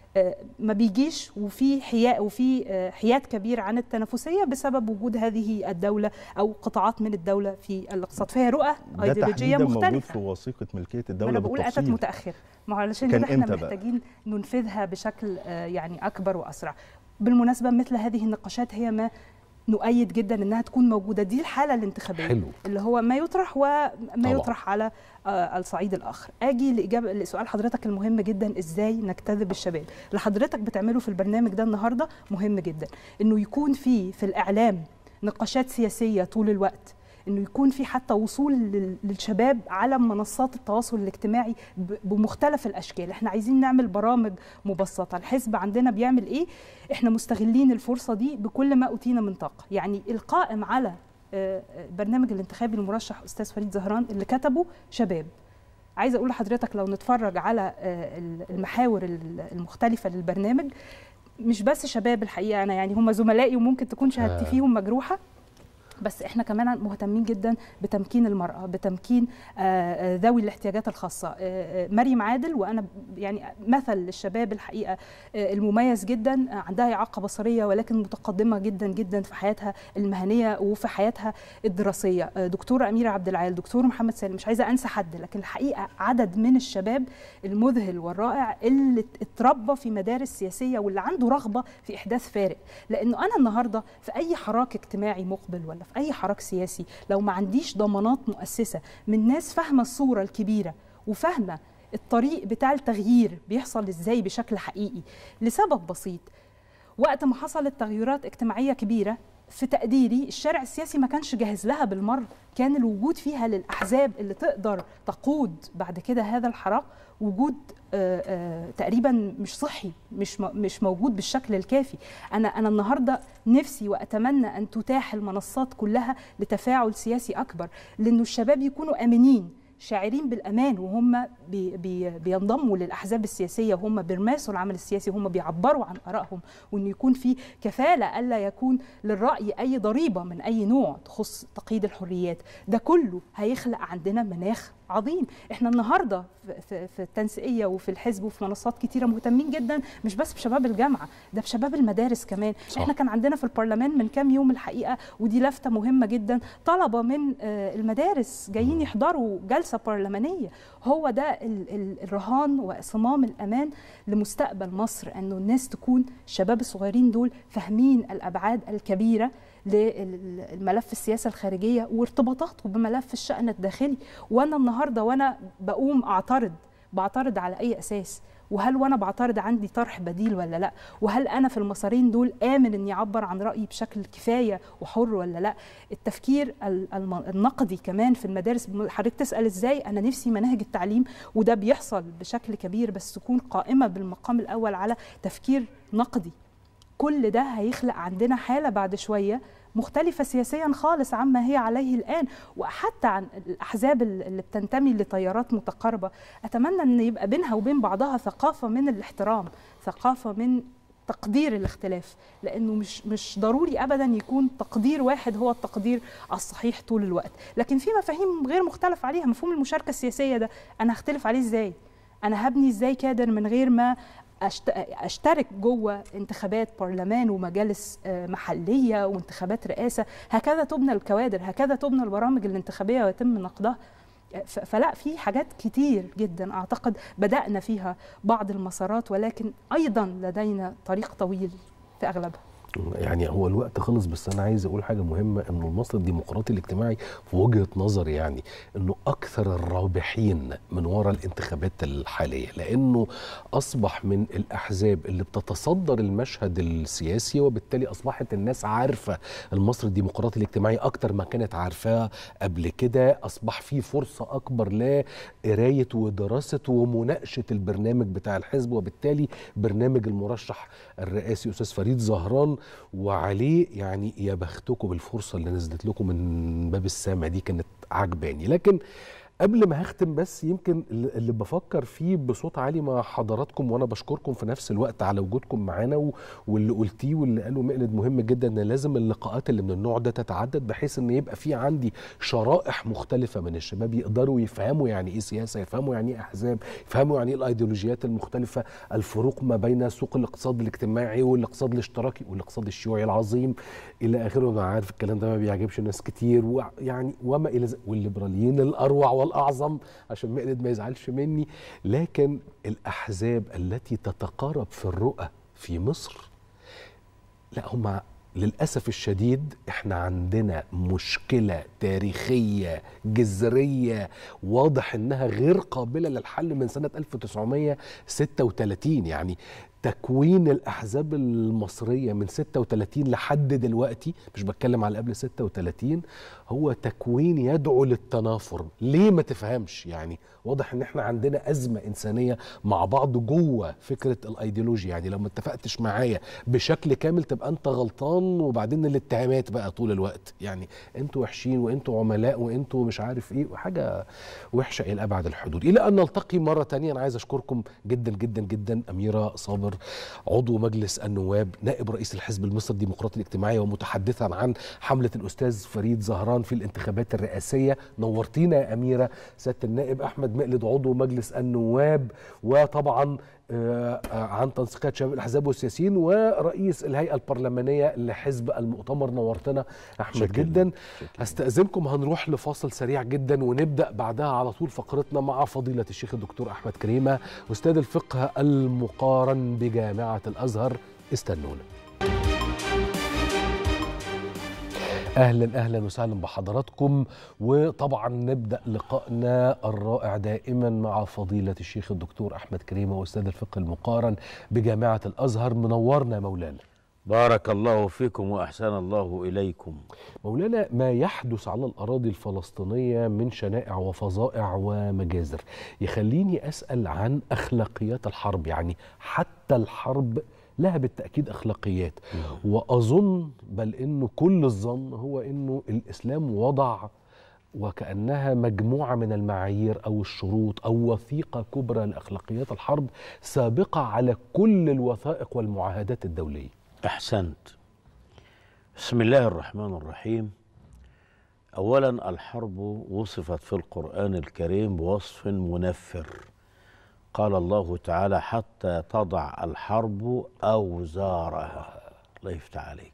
ما بيجيش وفي حياء وفي حياد كبير عن التنافسيه بسبب وجود هذه الدوله او قطاعات من الدوله في الاقتصاد فهي رؤى ايديولوجيه مختلفه موجود في وثيقه ملكيه الدوله انا بقول اتت متاخر ما علشان كان كده احنا إمتى بقى؟ محتاجين ننفذها بشكل يعني اكبر واسرع بالمناسبه مثل هذه النقاشات هي ما نؤيد جدا انها تكون موجوده دي الحاله الانتخابيه حلو. اللي هو ما يطرح وما طبعا. يطرح على آه، الصعيد الاخر اجي لاجابه لسؤال حضرتك المهم جدا ازاي نجتذب الشباب اللي حضرتك بتعمله في البرنامج ده النهارده مهم جدا انه يكون في في الاعلام نقاشات سياسيه طول الوقت انه يكون في حتى وصول لل- للشباب على منصات التواصل الاجتماعي ب- بمختلف الاشكال احنا عايزين نعمل برامج مبسطه الحزب عندنا بيعمل ايه احنا مستغلين الفرصه دي بكل ما اوتينا من طاقه يعني القائم على آه، آه، البرنامج الانتخابي المرشح استاذ فريد زهران اللي كتبه شباب عايزه اقول لحضرتك لو نتفرج على آه، المحاور ال- المختلفه للبرنامج مش بس شباب الحقيقه انا يعني هم زملائي وممكن تكون شهادتي آه. فيهم مجروحه بس احنا كمان مهتمين جدا بتمكين المراه بتمكين آه، آه، ذوي الاحتياجات الخاصه آه، آه، مريم عادل وانا ب- يعني مثل للشباب الحقيقه آه، المميز جدا آه، عندها اعاقه بصريه ولكن متقدمه جدا جدا في حياتها المهنيه وفي حياتها الدراسيه آه، دكتوره اميره عبد العال دكتور محمد سالم مش عايزه انسى حد لكن الحقيقه عدد من الشباب المذهل والرائع اللي اتربى في مدارس سياسيه واللي عنده رغبه في احداث فارق لانه انا النهارده في اي حراك اجتماعي مقبل ولا في اي حراك سياسي لو ما عنديش ضمانات مؤسسه من ناس فاهمه الصوره الكبيره وفاهمه الطريق بتاع التغيير بيحصل ازاي بشكل حقيقي لسبب بسيط وقت ما حصلت تغيرات اجتماعيه كبيره في تقديري الشارع السياسي ما كانش جاهز لها بالمره كان الوجود فيها للاحزاب اللي تقدر تقود بعد كده هذا الحراك وجود آه، آه، تقريبا مش صحي مش م- مش موجود بالشكل الكافي انا انا النهارده نفسي واتمنى ان تتاح المنصات كلها لتفاعل سياسي اكبر لانه الشباب يكونوا امنين شاعرين بالامان وهم بي بي بينضموا للاحزاب السياسيه وهم بيرماسوا العمل السياسي وهم بيعبروا عن ارائهم وان يكون في كفاله الا يكون للراي اي ضريبه من اي نوع تخص تقييد الحريات ده كله هيخلق عندنا مناخ عظيم احنا النهارده في- في, في التنسيقيه وفي الحزب وفي منصات كتيره مهتمين جدا مش بس بشباب الجامعه ده بشباب المدارس كمان صح. احنا كان عندنا في البرلمان من كام يوم الحقيقه ودي لفته مهمه جدا طلبه من آه، المدارس جايين يحضروا جلسه برلمانيه هو ده ال- ال- الرهان وصمام الامان لمستقبل مصر انه الناس تكون الشباب الصغيرين دول فاهمين الابعاد الكبيره للملف السياسه الخارجيه وارتباطاته بملف الشان الداخلي وانا النهارده وانا بقوم اعترض بعترض على اي اساس وهل وانا بعترض عندي طرح بديل ولا لا وهل انا في المسارين دول امن اني اعبر عن رايي بشكل كفايه وحر ولا لا التفكير ال- الم- النقدي كمان في المدارس حضرتك تسال ازاي انا نفسي مناهج التعليم وده بيحصل بشكل كبير بس تكون قائمه بالمقام الاول على تفكير نقدي كل ده هيخلق عندنا حاله بعد شويه مختلفة سياسيا خالص عما هي عليه الآن وحتى عن الأحزاب اللي بتنتمي لتيارات متقاربة أتمنى أن يبقى بينها وبين بعضها ثقافة من الاحترام ثقافة من تقدير الاختلاف لانه مش مش ضروري ابدا يكون تقدير واحد هو التقدير الصحيح طول الوقت لكن في مفاهيم غير مختلف عليها مفهوم المشاركه السياسيه ده انا هختلف عليه ازاي انا هبني ازاي كادر من غير ما أشت- اشترك جوه انتخابات برلمان ومجالس آه، محليه وانتخابات رئاسه هكذا تبنى الكوادر هكذا تبنى البرامج الانتخابيه ويتم نقدها ف- فلا في حاجات كتير جدا اعتقد بدانا فيها بعض المسارات ولكن ايضا لدينا طريق طويل في اغلبها يعني هو الوقت خلص بس انا عايز اقول حاجه مهمه انه المصري الديمقراطي الاجتماعي في وجهه نظري يعني انه اكثر الرابحين من وراء الانتخابات الحاليه لانه اصبح من الاحزاب اللي بتتصدر المشهد السياسي وبالتالي اصبحت الناس عارفه المصري الديمقراطي الاجتماعي اكتر ما كانت عارفاه قبل كده اصبح في فرصه اكبر لقرايه ودراسه ومناقشه البرنامج بتاع الحزب وبالتالي برنامج المرشح الرئاسي استاذ فريد زهران وعليه يعني يا بختكم بالفرصه اللي نزلت لكم من باب السامع دي كانت عجباني لكن قبل ما هختم بس يمكن اللي بفكر فيه بصوت عالي مع حضراتكم وانا بشكركم في نفس الوقت على وجودكم معانا و- واللي قلتيه واللي قاله مقلد مهم جدا ان لازم اللقاءات اللي من النوع ده تتعدد بحيث ان يبقى في عندي شرائح مختلفه من الشباب يقدروا يفهموا يعني ايه سياسه يفهموا يعني ايه احزاب يفهموا يعني ايه الايديولوجيات المختلفه الفروق ما بين سوق الاقتصاد الاجتماعي والاقتصاد الاشتراكي والاقتصاد الشيوعي العظيم الى اخره انا عارف الكلام ده ما بيعجبش ناس كتير ويعني وما الى ذلك والليبراليين الاروع والاعظم عشان مقلد ما يزعلش مني لكن الاحزاب التي تتقارب في الرؤى في مصر لا هم للأسف الشديد احنا عندنا مشكلة تاريخية جذرية واضح انها غير قابلة للحل من سنة 1936 يعني تكوين الأحزاب المصرية من 36 لحد دلوقتي مش بتكلم على قبل 36 هو تكوين يدعو للتنافر ليه ما تفهمش يعني واضح ان احنا عندنا أزمة إنسانية مع بعض جوه فكرة الأيديولوجيا يعني لو ما اتفقتش معايا بشكل كامل تبقى أنت غلطان وبعدين الاتهامات بقى طول الوقت يعني انتوا وحشين وانتوا عملاء وانتوا مش عارف ايه وحاجة وحشة إلى أبعد الحدود إلى أن نلتقي مرة تانية أنا عايز أشكركم جدا جدا جدا أميرة صابر عضو مجلس النواب نائب رئيس الحزب المصري الديمقراطي الاجتماعي ومتحدثا عن حملة الأستاذ فريد زهران في الانتخابات الرئاسية نورتينا يا أميرة سيادة النائب أحمد مقلد عضو مجلس النواب وطبعا آه، آه، عن تنسيقات شباب الاحزاب والسياسيين ورئيس الهيئه البرلمانيه لحزب المؤتمر نورتنا احمد شكراً. جدا استاذنكم هنروح لفاصل سريع جدا ونبدا بعدها على طول فقرتنا مع فضيله الشيخ الدكتور احمد كريمه استاذ الفقه المقارن بجامعه الازهر استنونا اهلا اهلا وسهلا بحضراتكم وطبعا نبدا لقائنا الرائع دائما مع فضيله الشيخ الدكتور احمد كريمه واستاذ الفقه المقارن بجامعه الازهر منورنا مولانا بارك الله فيكم واحسن الله اليكم مولانا ما يحدث على الأراضي الفلسطينية من شنائع وفظائع ومجازر يخليني أسأل عن أخلاقيات الحرب يعني حتى الحرب لها بالتأكيد أخلاقيات وأظن بل إنه كل الظن هو إنه الإسلام وضع وكأنها مجموعة من المعايير أو الشروط أو وثيقة كبرى لأخلاقيات الحرب سابقة على كل الوثائق والمعاهدات الدولية احسنت بسم الله الرحمن الرحيم اولا الحرب وصفت في القران الكريم بوصف منفر قال الله تعالى حتى تضع الحرب اوزارها الله يفتح عليك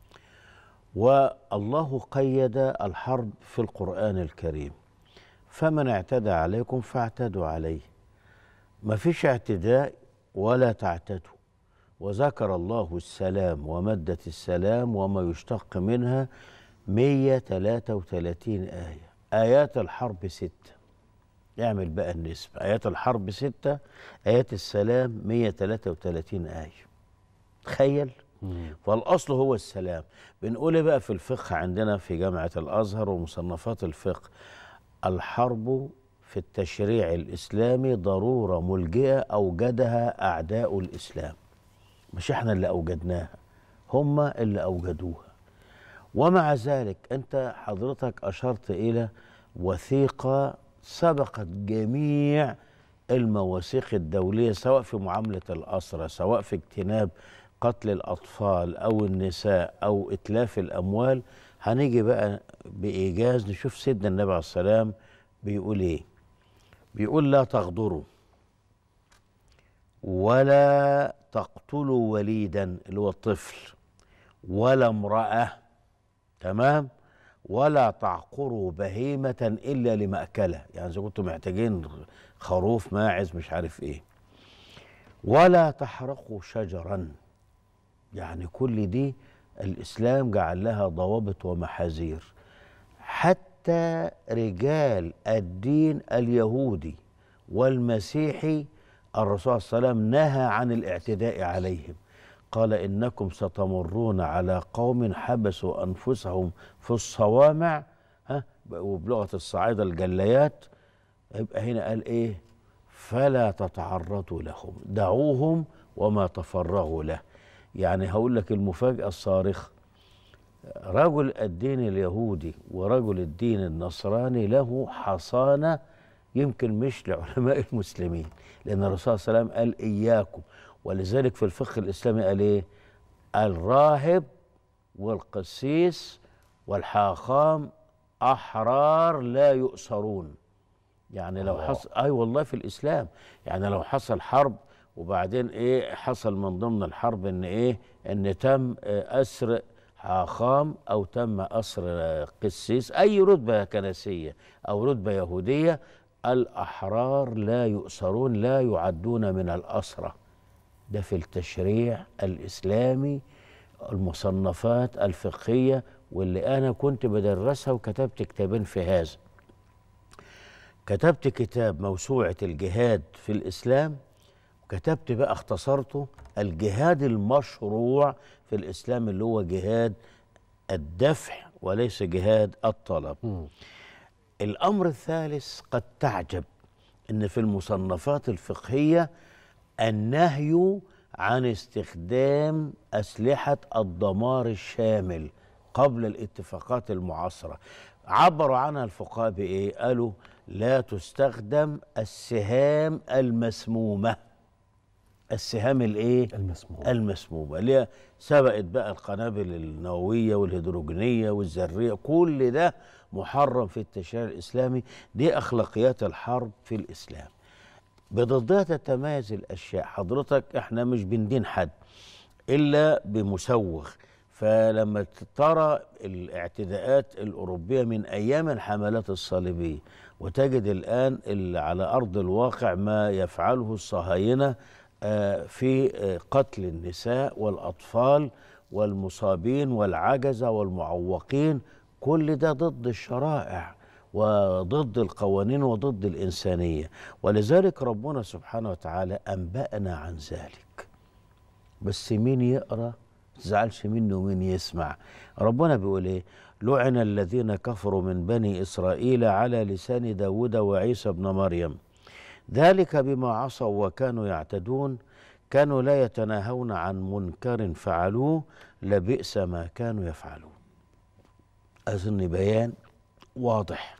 والله قيد الحرب في القران الكريم فمن اعتدى عليكم فاعتدوا عليه ما فيش اعتداء ولا تعتدوا وذكر الله السلام ومادة السلام وما يشتق منها 133 آية آيات الحرب ستة اعمل بقى النسبة آيات الحرب ستة آيات السلام 133 آية تخيل فالأصل هو السلام بنقول إيه بقى في الفقه عندنا في جامعة الأزهر ومصنفات الفقه الحرب في التشريع الإسلامي ضرورة ملجئة أوجدها أعداء الإسلام مش احنا اللي اوجدناها هم اللي اوجدوها ومع ذلك انت حضرتك اشرت الى وثيقه سبقت جميع المواثيق الدوليه سواء في معامله الاسرى سواء في اجتناب قتل الأطفال أو النساء أو إتلاف الأموال هنيجي بقى بإيجاز نشوف سيدنا النبي عليه السلام بيقول إيه بيقول لا تغدروا ولا تقتلوا وليدا اللي هو الطفل ولا امرأة تمام ولا تعقروا بهيمة إلا لمأكله يعني إذا كنتم محتاجين خروف ماعز مش عارف إيه ولا تحرقوا شجرا يعني كل دي الإسلام جعل لها ضوابط ومحاذير حتى رجال الدين اليهودي والمسيحي الرسول صلى الله عليه وسلم نهى عن الاعتداء عليهم قال إنكم ستمرون على قوم حبسوا أنفسهم في الصوامع ها وبلغة الصعايدة الجليات يبقى هنا قال إيه فلا تتعرضوا لهم دعوهم وما تفرغوا له يعني هقول لك المفاجأة الصارخة رجل الدين اليهودي ورجل الدين النصراني له حصانة يمكن مش لعلماء المسلمين لأن الرسول صلى الله عليه وسلم قال إياكم ولذلك في الفقه الإسلامي قال إيه الراهب والقسيس والحاخام أحرار لا يؤسرون يعني لو حصل أي والله في الإسلام يعني لو حصل حرب وبعدين إيه حصل من ضمن الحرب إن إيه إن تم آه، أسر حاخام أو تم أسر آه، قسيس أي رتبة كنسية أو رتبة يهودية الأحرار لا يؤسرون لا يعدون من الأسرة ده في التشريع الإسلامي المصنفات الفقهية واللي أنا كنت بدرسها وكتبت كتابين في هذا كتبت كتاب موسوعة الجهاد في الإسلام وكتبت بقى اختصرته الجهاد المشروع في الإسلام اللي هو جهاد الدفع وليس جهاد الطلب الأمر الثالث قد تعجب أن في المصنفات الفقهية النهي عن استخدام أسلحة الدمار الشامل قبل الاتفاقات المعاصرة عبروا عنها الفقهاء بإيه؟ قالوا لا تستخدم السهام المسمومة السهام الايه المسمومة المسمومة اللي هي سبقت بقى القنابل النووية والهيدروجينية والذرية كل ده محرم في التشريع الإسلامي دي أخلاقيات الحرب في الإسلام بضدها تتميز الأشياء حضرتك احنا مش بندين حد إلا بمسوغ فلما ترى الاعتداءات الأوروبية من أيام الحملات الصليبية وتجد الآن اللي على أرض الواقع ما يفعله الصهاينة آه، في آه، قتل النساء والأطفال والمصابين والعجزة والمعوقين كل ده ضد الشرائع وضد القوانين وضد الإنسانية ولذلك ربنا سبحانه وتعالى أنبأنا عن ذلك بس مين يقرأ تزعلش منه ومين يسمع ربنا بيقول ايه لعن الذين كفروا من بني إسرائيل على لسان داود وعيسى بن مريم ذلك بما عصوا وكانوا يعتدون كانوا لا يتناهون عن منكر فعلوه لبئس ما كانوا يفعلون أظن بيان واضح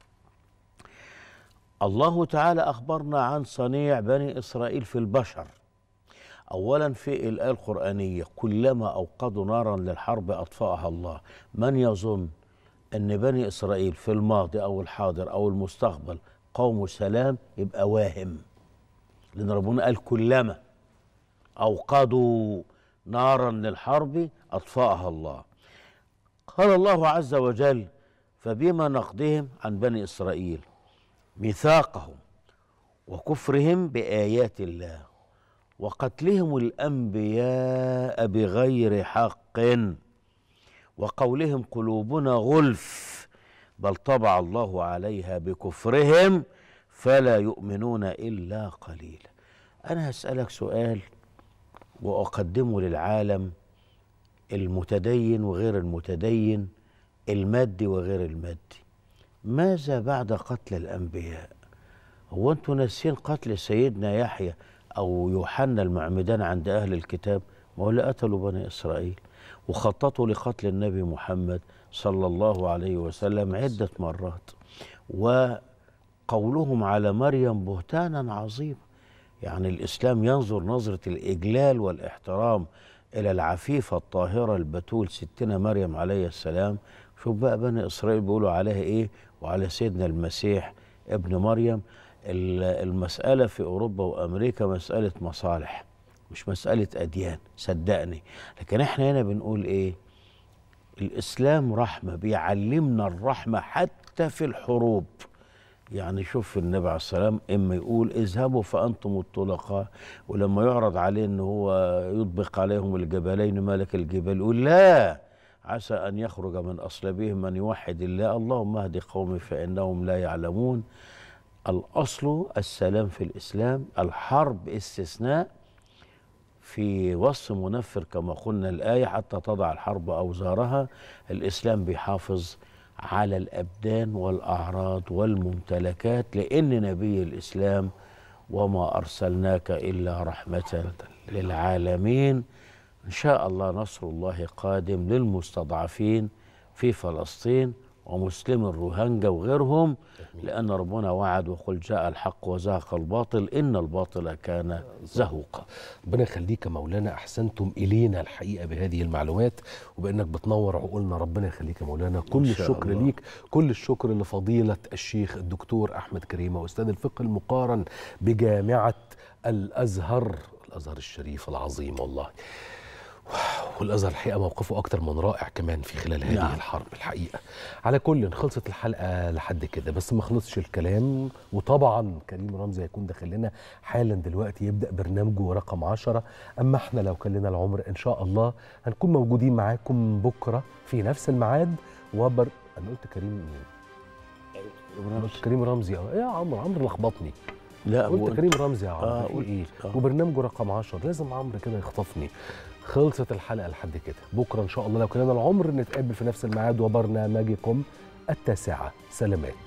الله تعالى أخبرنا عن صنيع بني إسرائيل في البشر أولا في الآية القرآنية كلما أوقدوا نارا للحرب أطفأها الله من يظن أن بني إسرائيل في الماضي أو الحاضر أو المستقبل قوم سلام يبقى واهم لأن ربنا قال كلما أوقدوا نارا للحرب أطفأها الله قال الله عز وجل فبما نقضهم عن بني إسرائيل ميثاقهم وكفرهم بآيات الله وقتلهم الأنبياء بغير حق وقولهم قلوبنا غلف بل طبع الله عليها بكفرهم فلا يؤمنون إلا قليلا أنا هسألك سؤال وأقدمه للعالم المتدين وغير المتدين المادي وغير المادي ماذا بعد قتل الأنبياء هو أنتوا ناسين قتل سيدنا يحيى أو يوحنا المعمدان عند أهل الكتاب ما هو اللي قتلوا بني إسرائيل وخططوا لقتل النبي محمد صلى الله عليه وسلم عدة مرات وقولهم على مريم بهتانا عظيما يعني الإسلام ينظر نظرة الإجلال والاحترام إلى العفيفة الطاهرة البتول ستنا مريم عليه السلام شوف بقى بني إسرائيل بيقولوا عليها إيه وعلى سيدنا المسيح ابن مريم ال- المسألة في أوروبا وأمريكا مسألة مصالح مش مسألة أديان صدقني لكن احنا هنا بنقول إيه الإسلام رحمة بيعلمنا الرحمة حتى في الحروب يعني شوف النبي عليه السلام اما يقول اذهبوا فانتم الطلقاء ولما يعرض عليه ان هو يطبق عليهم الجبلين ملك الجبال يقول لا عسى ان يخرج من اصلابهم من يوحد الله اللهم اهد قومي فانهم لا يعلمون الاصل السلام في الاسلام الحرب استثناء في وصف منفر كما قلنا الآية حتى تضع الحرب أوزارها الإسلام بيحافظ على الأبدان والأعراض والممتلكات لأن نبي الإسلام وما أرسلناك إلا رحمة للعالمين إن شاء الله نصر الله قادم للمستضعفين في فلسطين ومسلم الروهنجا وغيرهم لأن ربنا وعد وقل جاء الحق وزهق الباطل إن الباطل كان زهوقا ربنا يخليك يا مولانا احسنتم الينا الحقيقه بهذه المعلومات وبانك بتنور عقولنا ربنا يخليك يا مولانا كل شاء الشكر الله. ليك كل الشكر لفضيله الشيخ الدكتور احمد كريمه واستاذ الفقه المقارن بجامعه الازهر الازهر الشريف العظيم والله والازهر الحقيقه موقفه اكتر من رائع كمان في خلال هذه نعم. الحرب الحقيقه على كل خلصت الحلقه لحد كده بس ما خلصش الكلام وطبعا كريم رمزي هيكون داخل لنا حالا دلوقتي يبدا برنامجه رقم 10 اما احنا لو كان لنا العمر ان شاء الله هنكون موجودين معاكم بكره في نفس الميعاد وبر انا قلت كريم مين؟ أنا قلت كريم رمزي اه يا عمرو عمرو لخبطني لا قلت قلت- كريم رمزي يا عمرو آه، في قلت- ايه آه. وبرنامجه رقم 10 لازم عمرو كده يخطفني خلصت الحلقه لحد كده بكره ان شاء الله لو كان لنا العمر نتقابل في نفس الميعاد وبرنامجكم التاسعه سلامات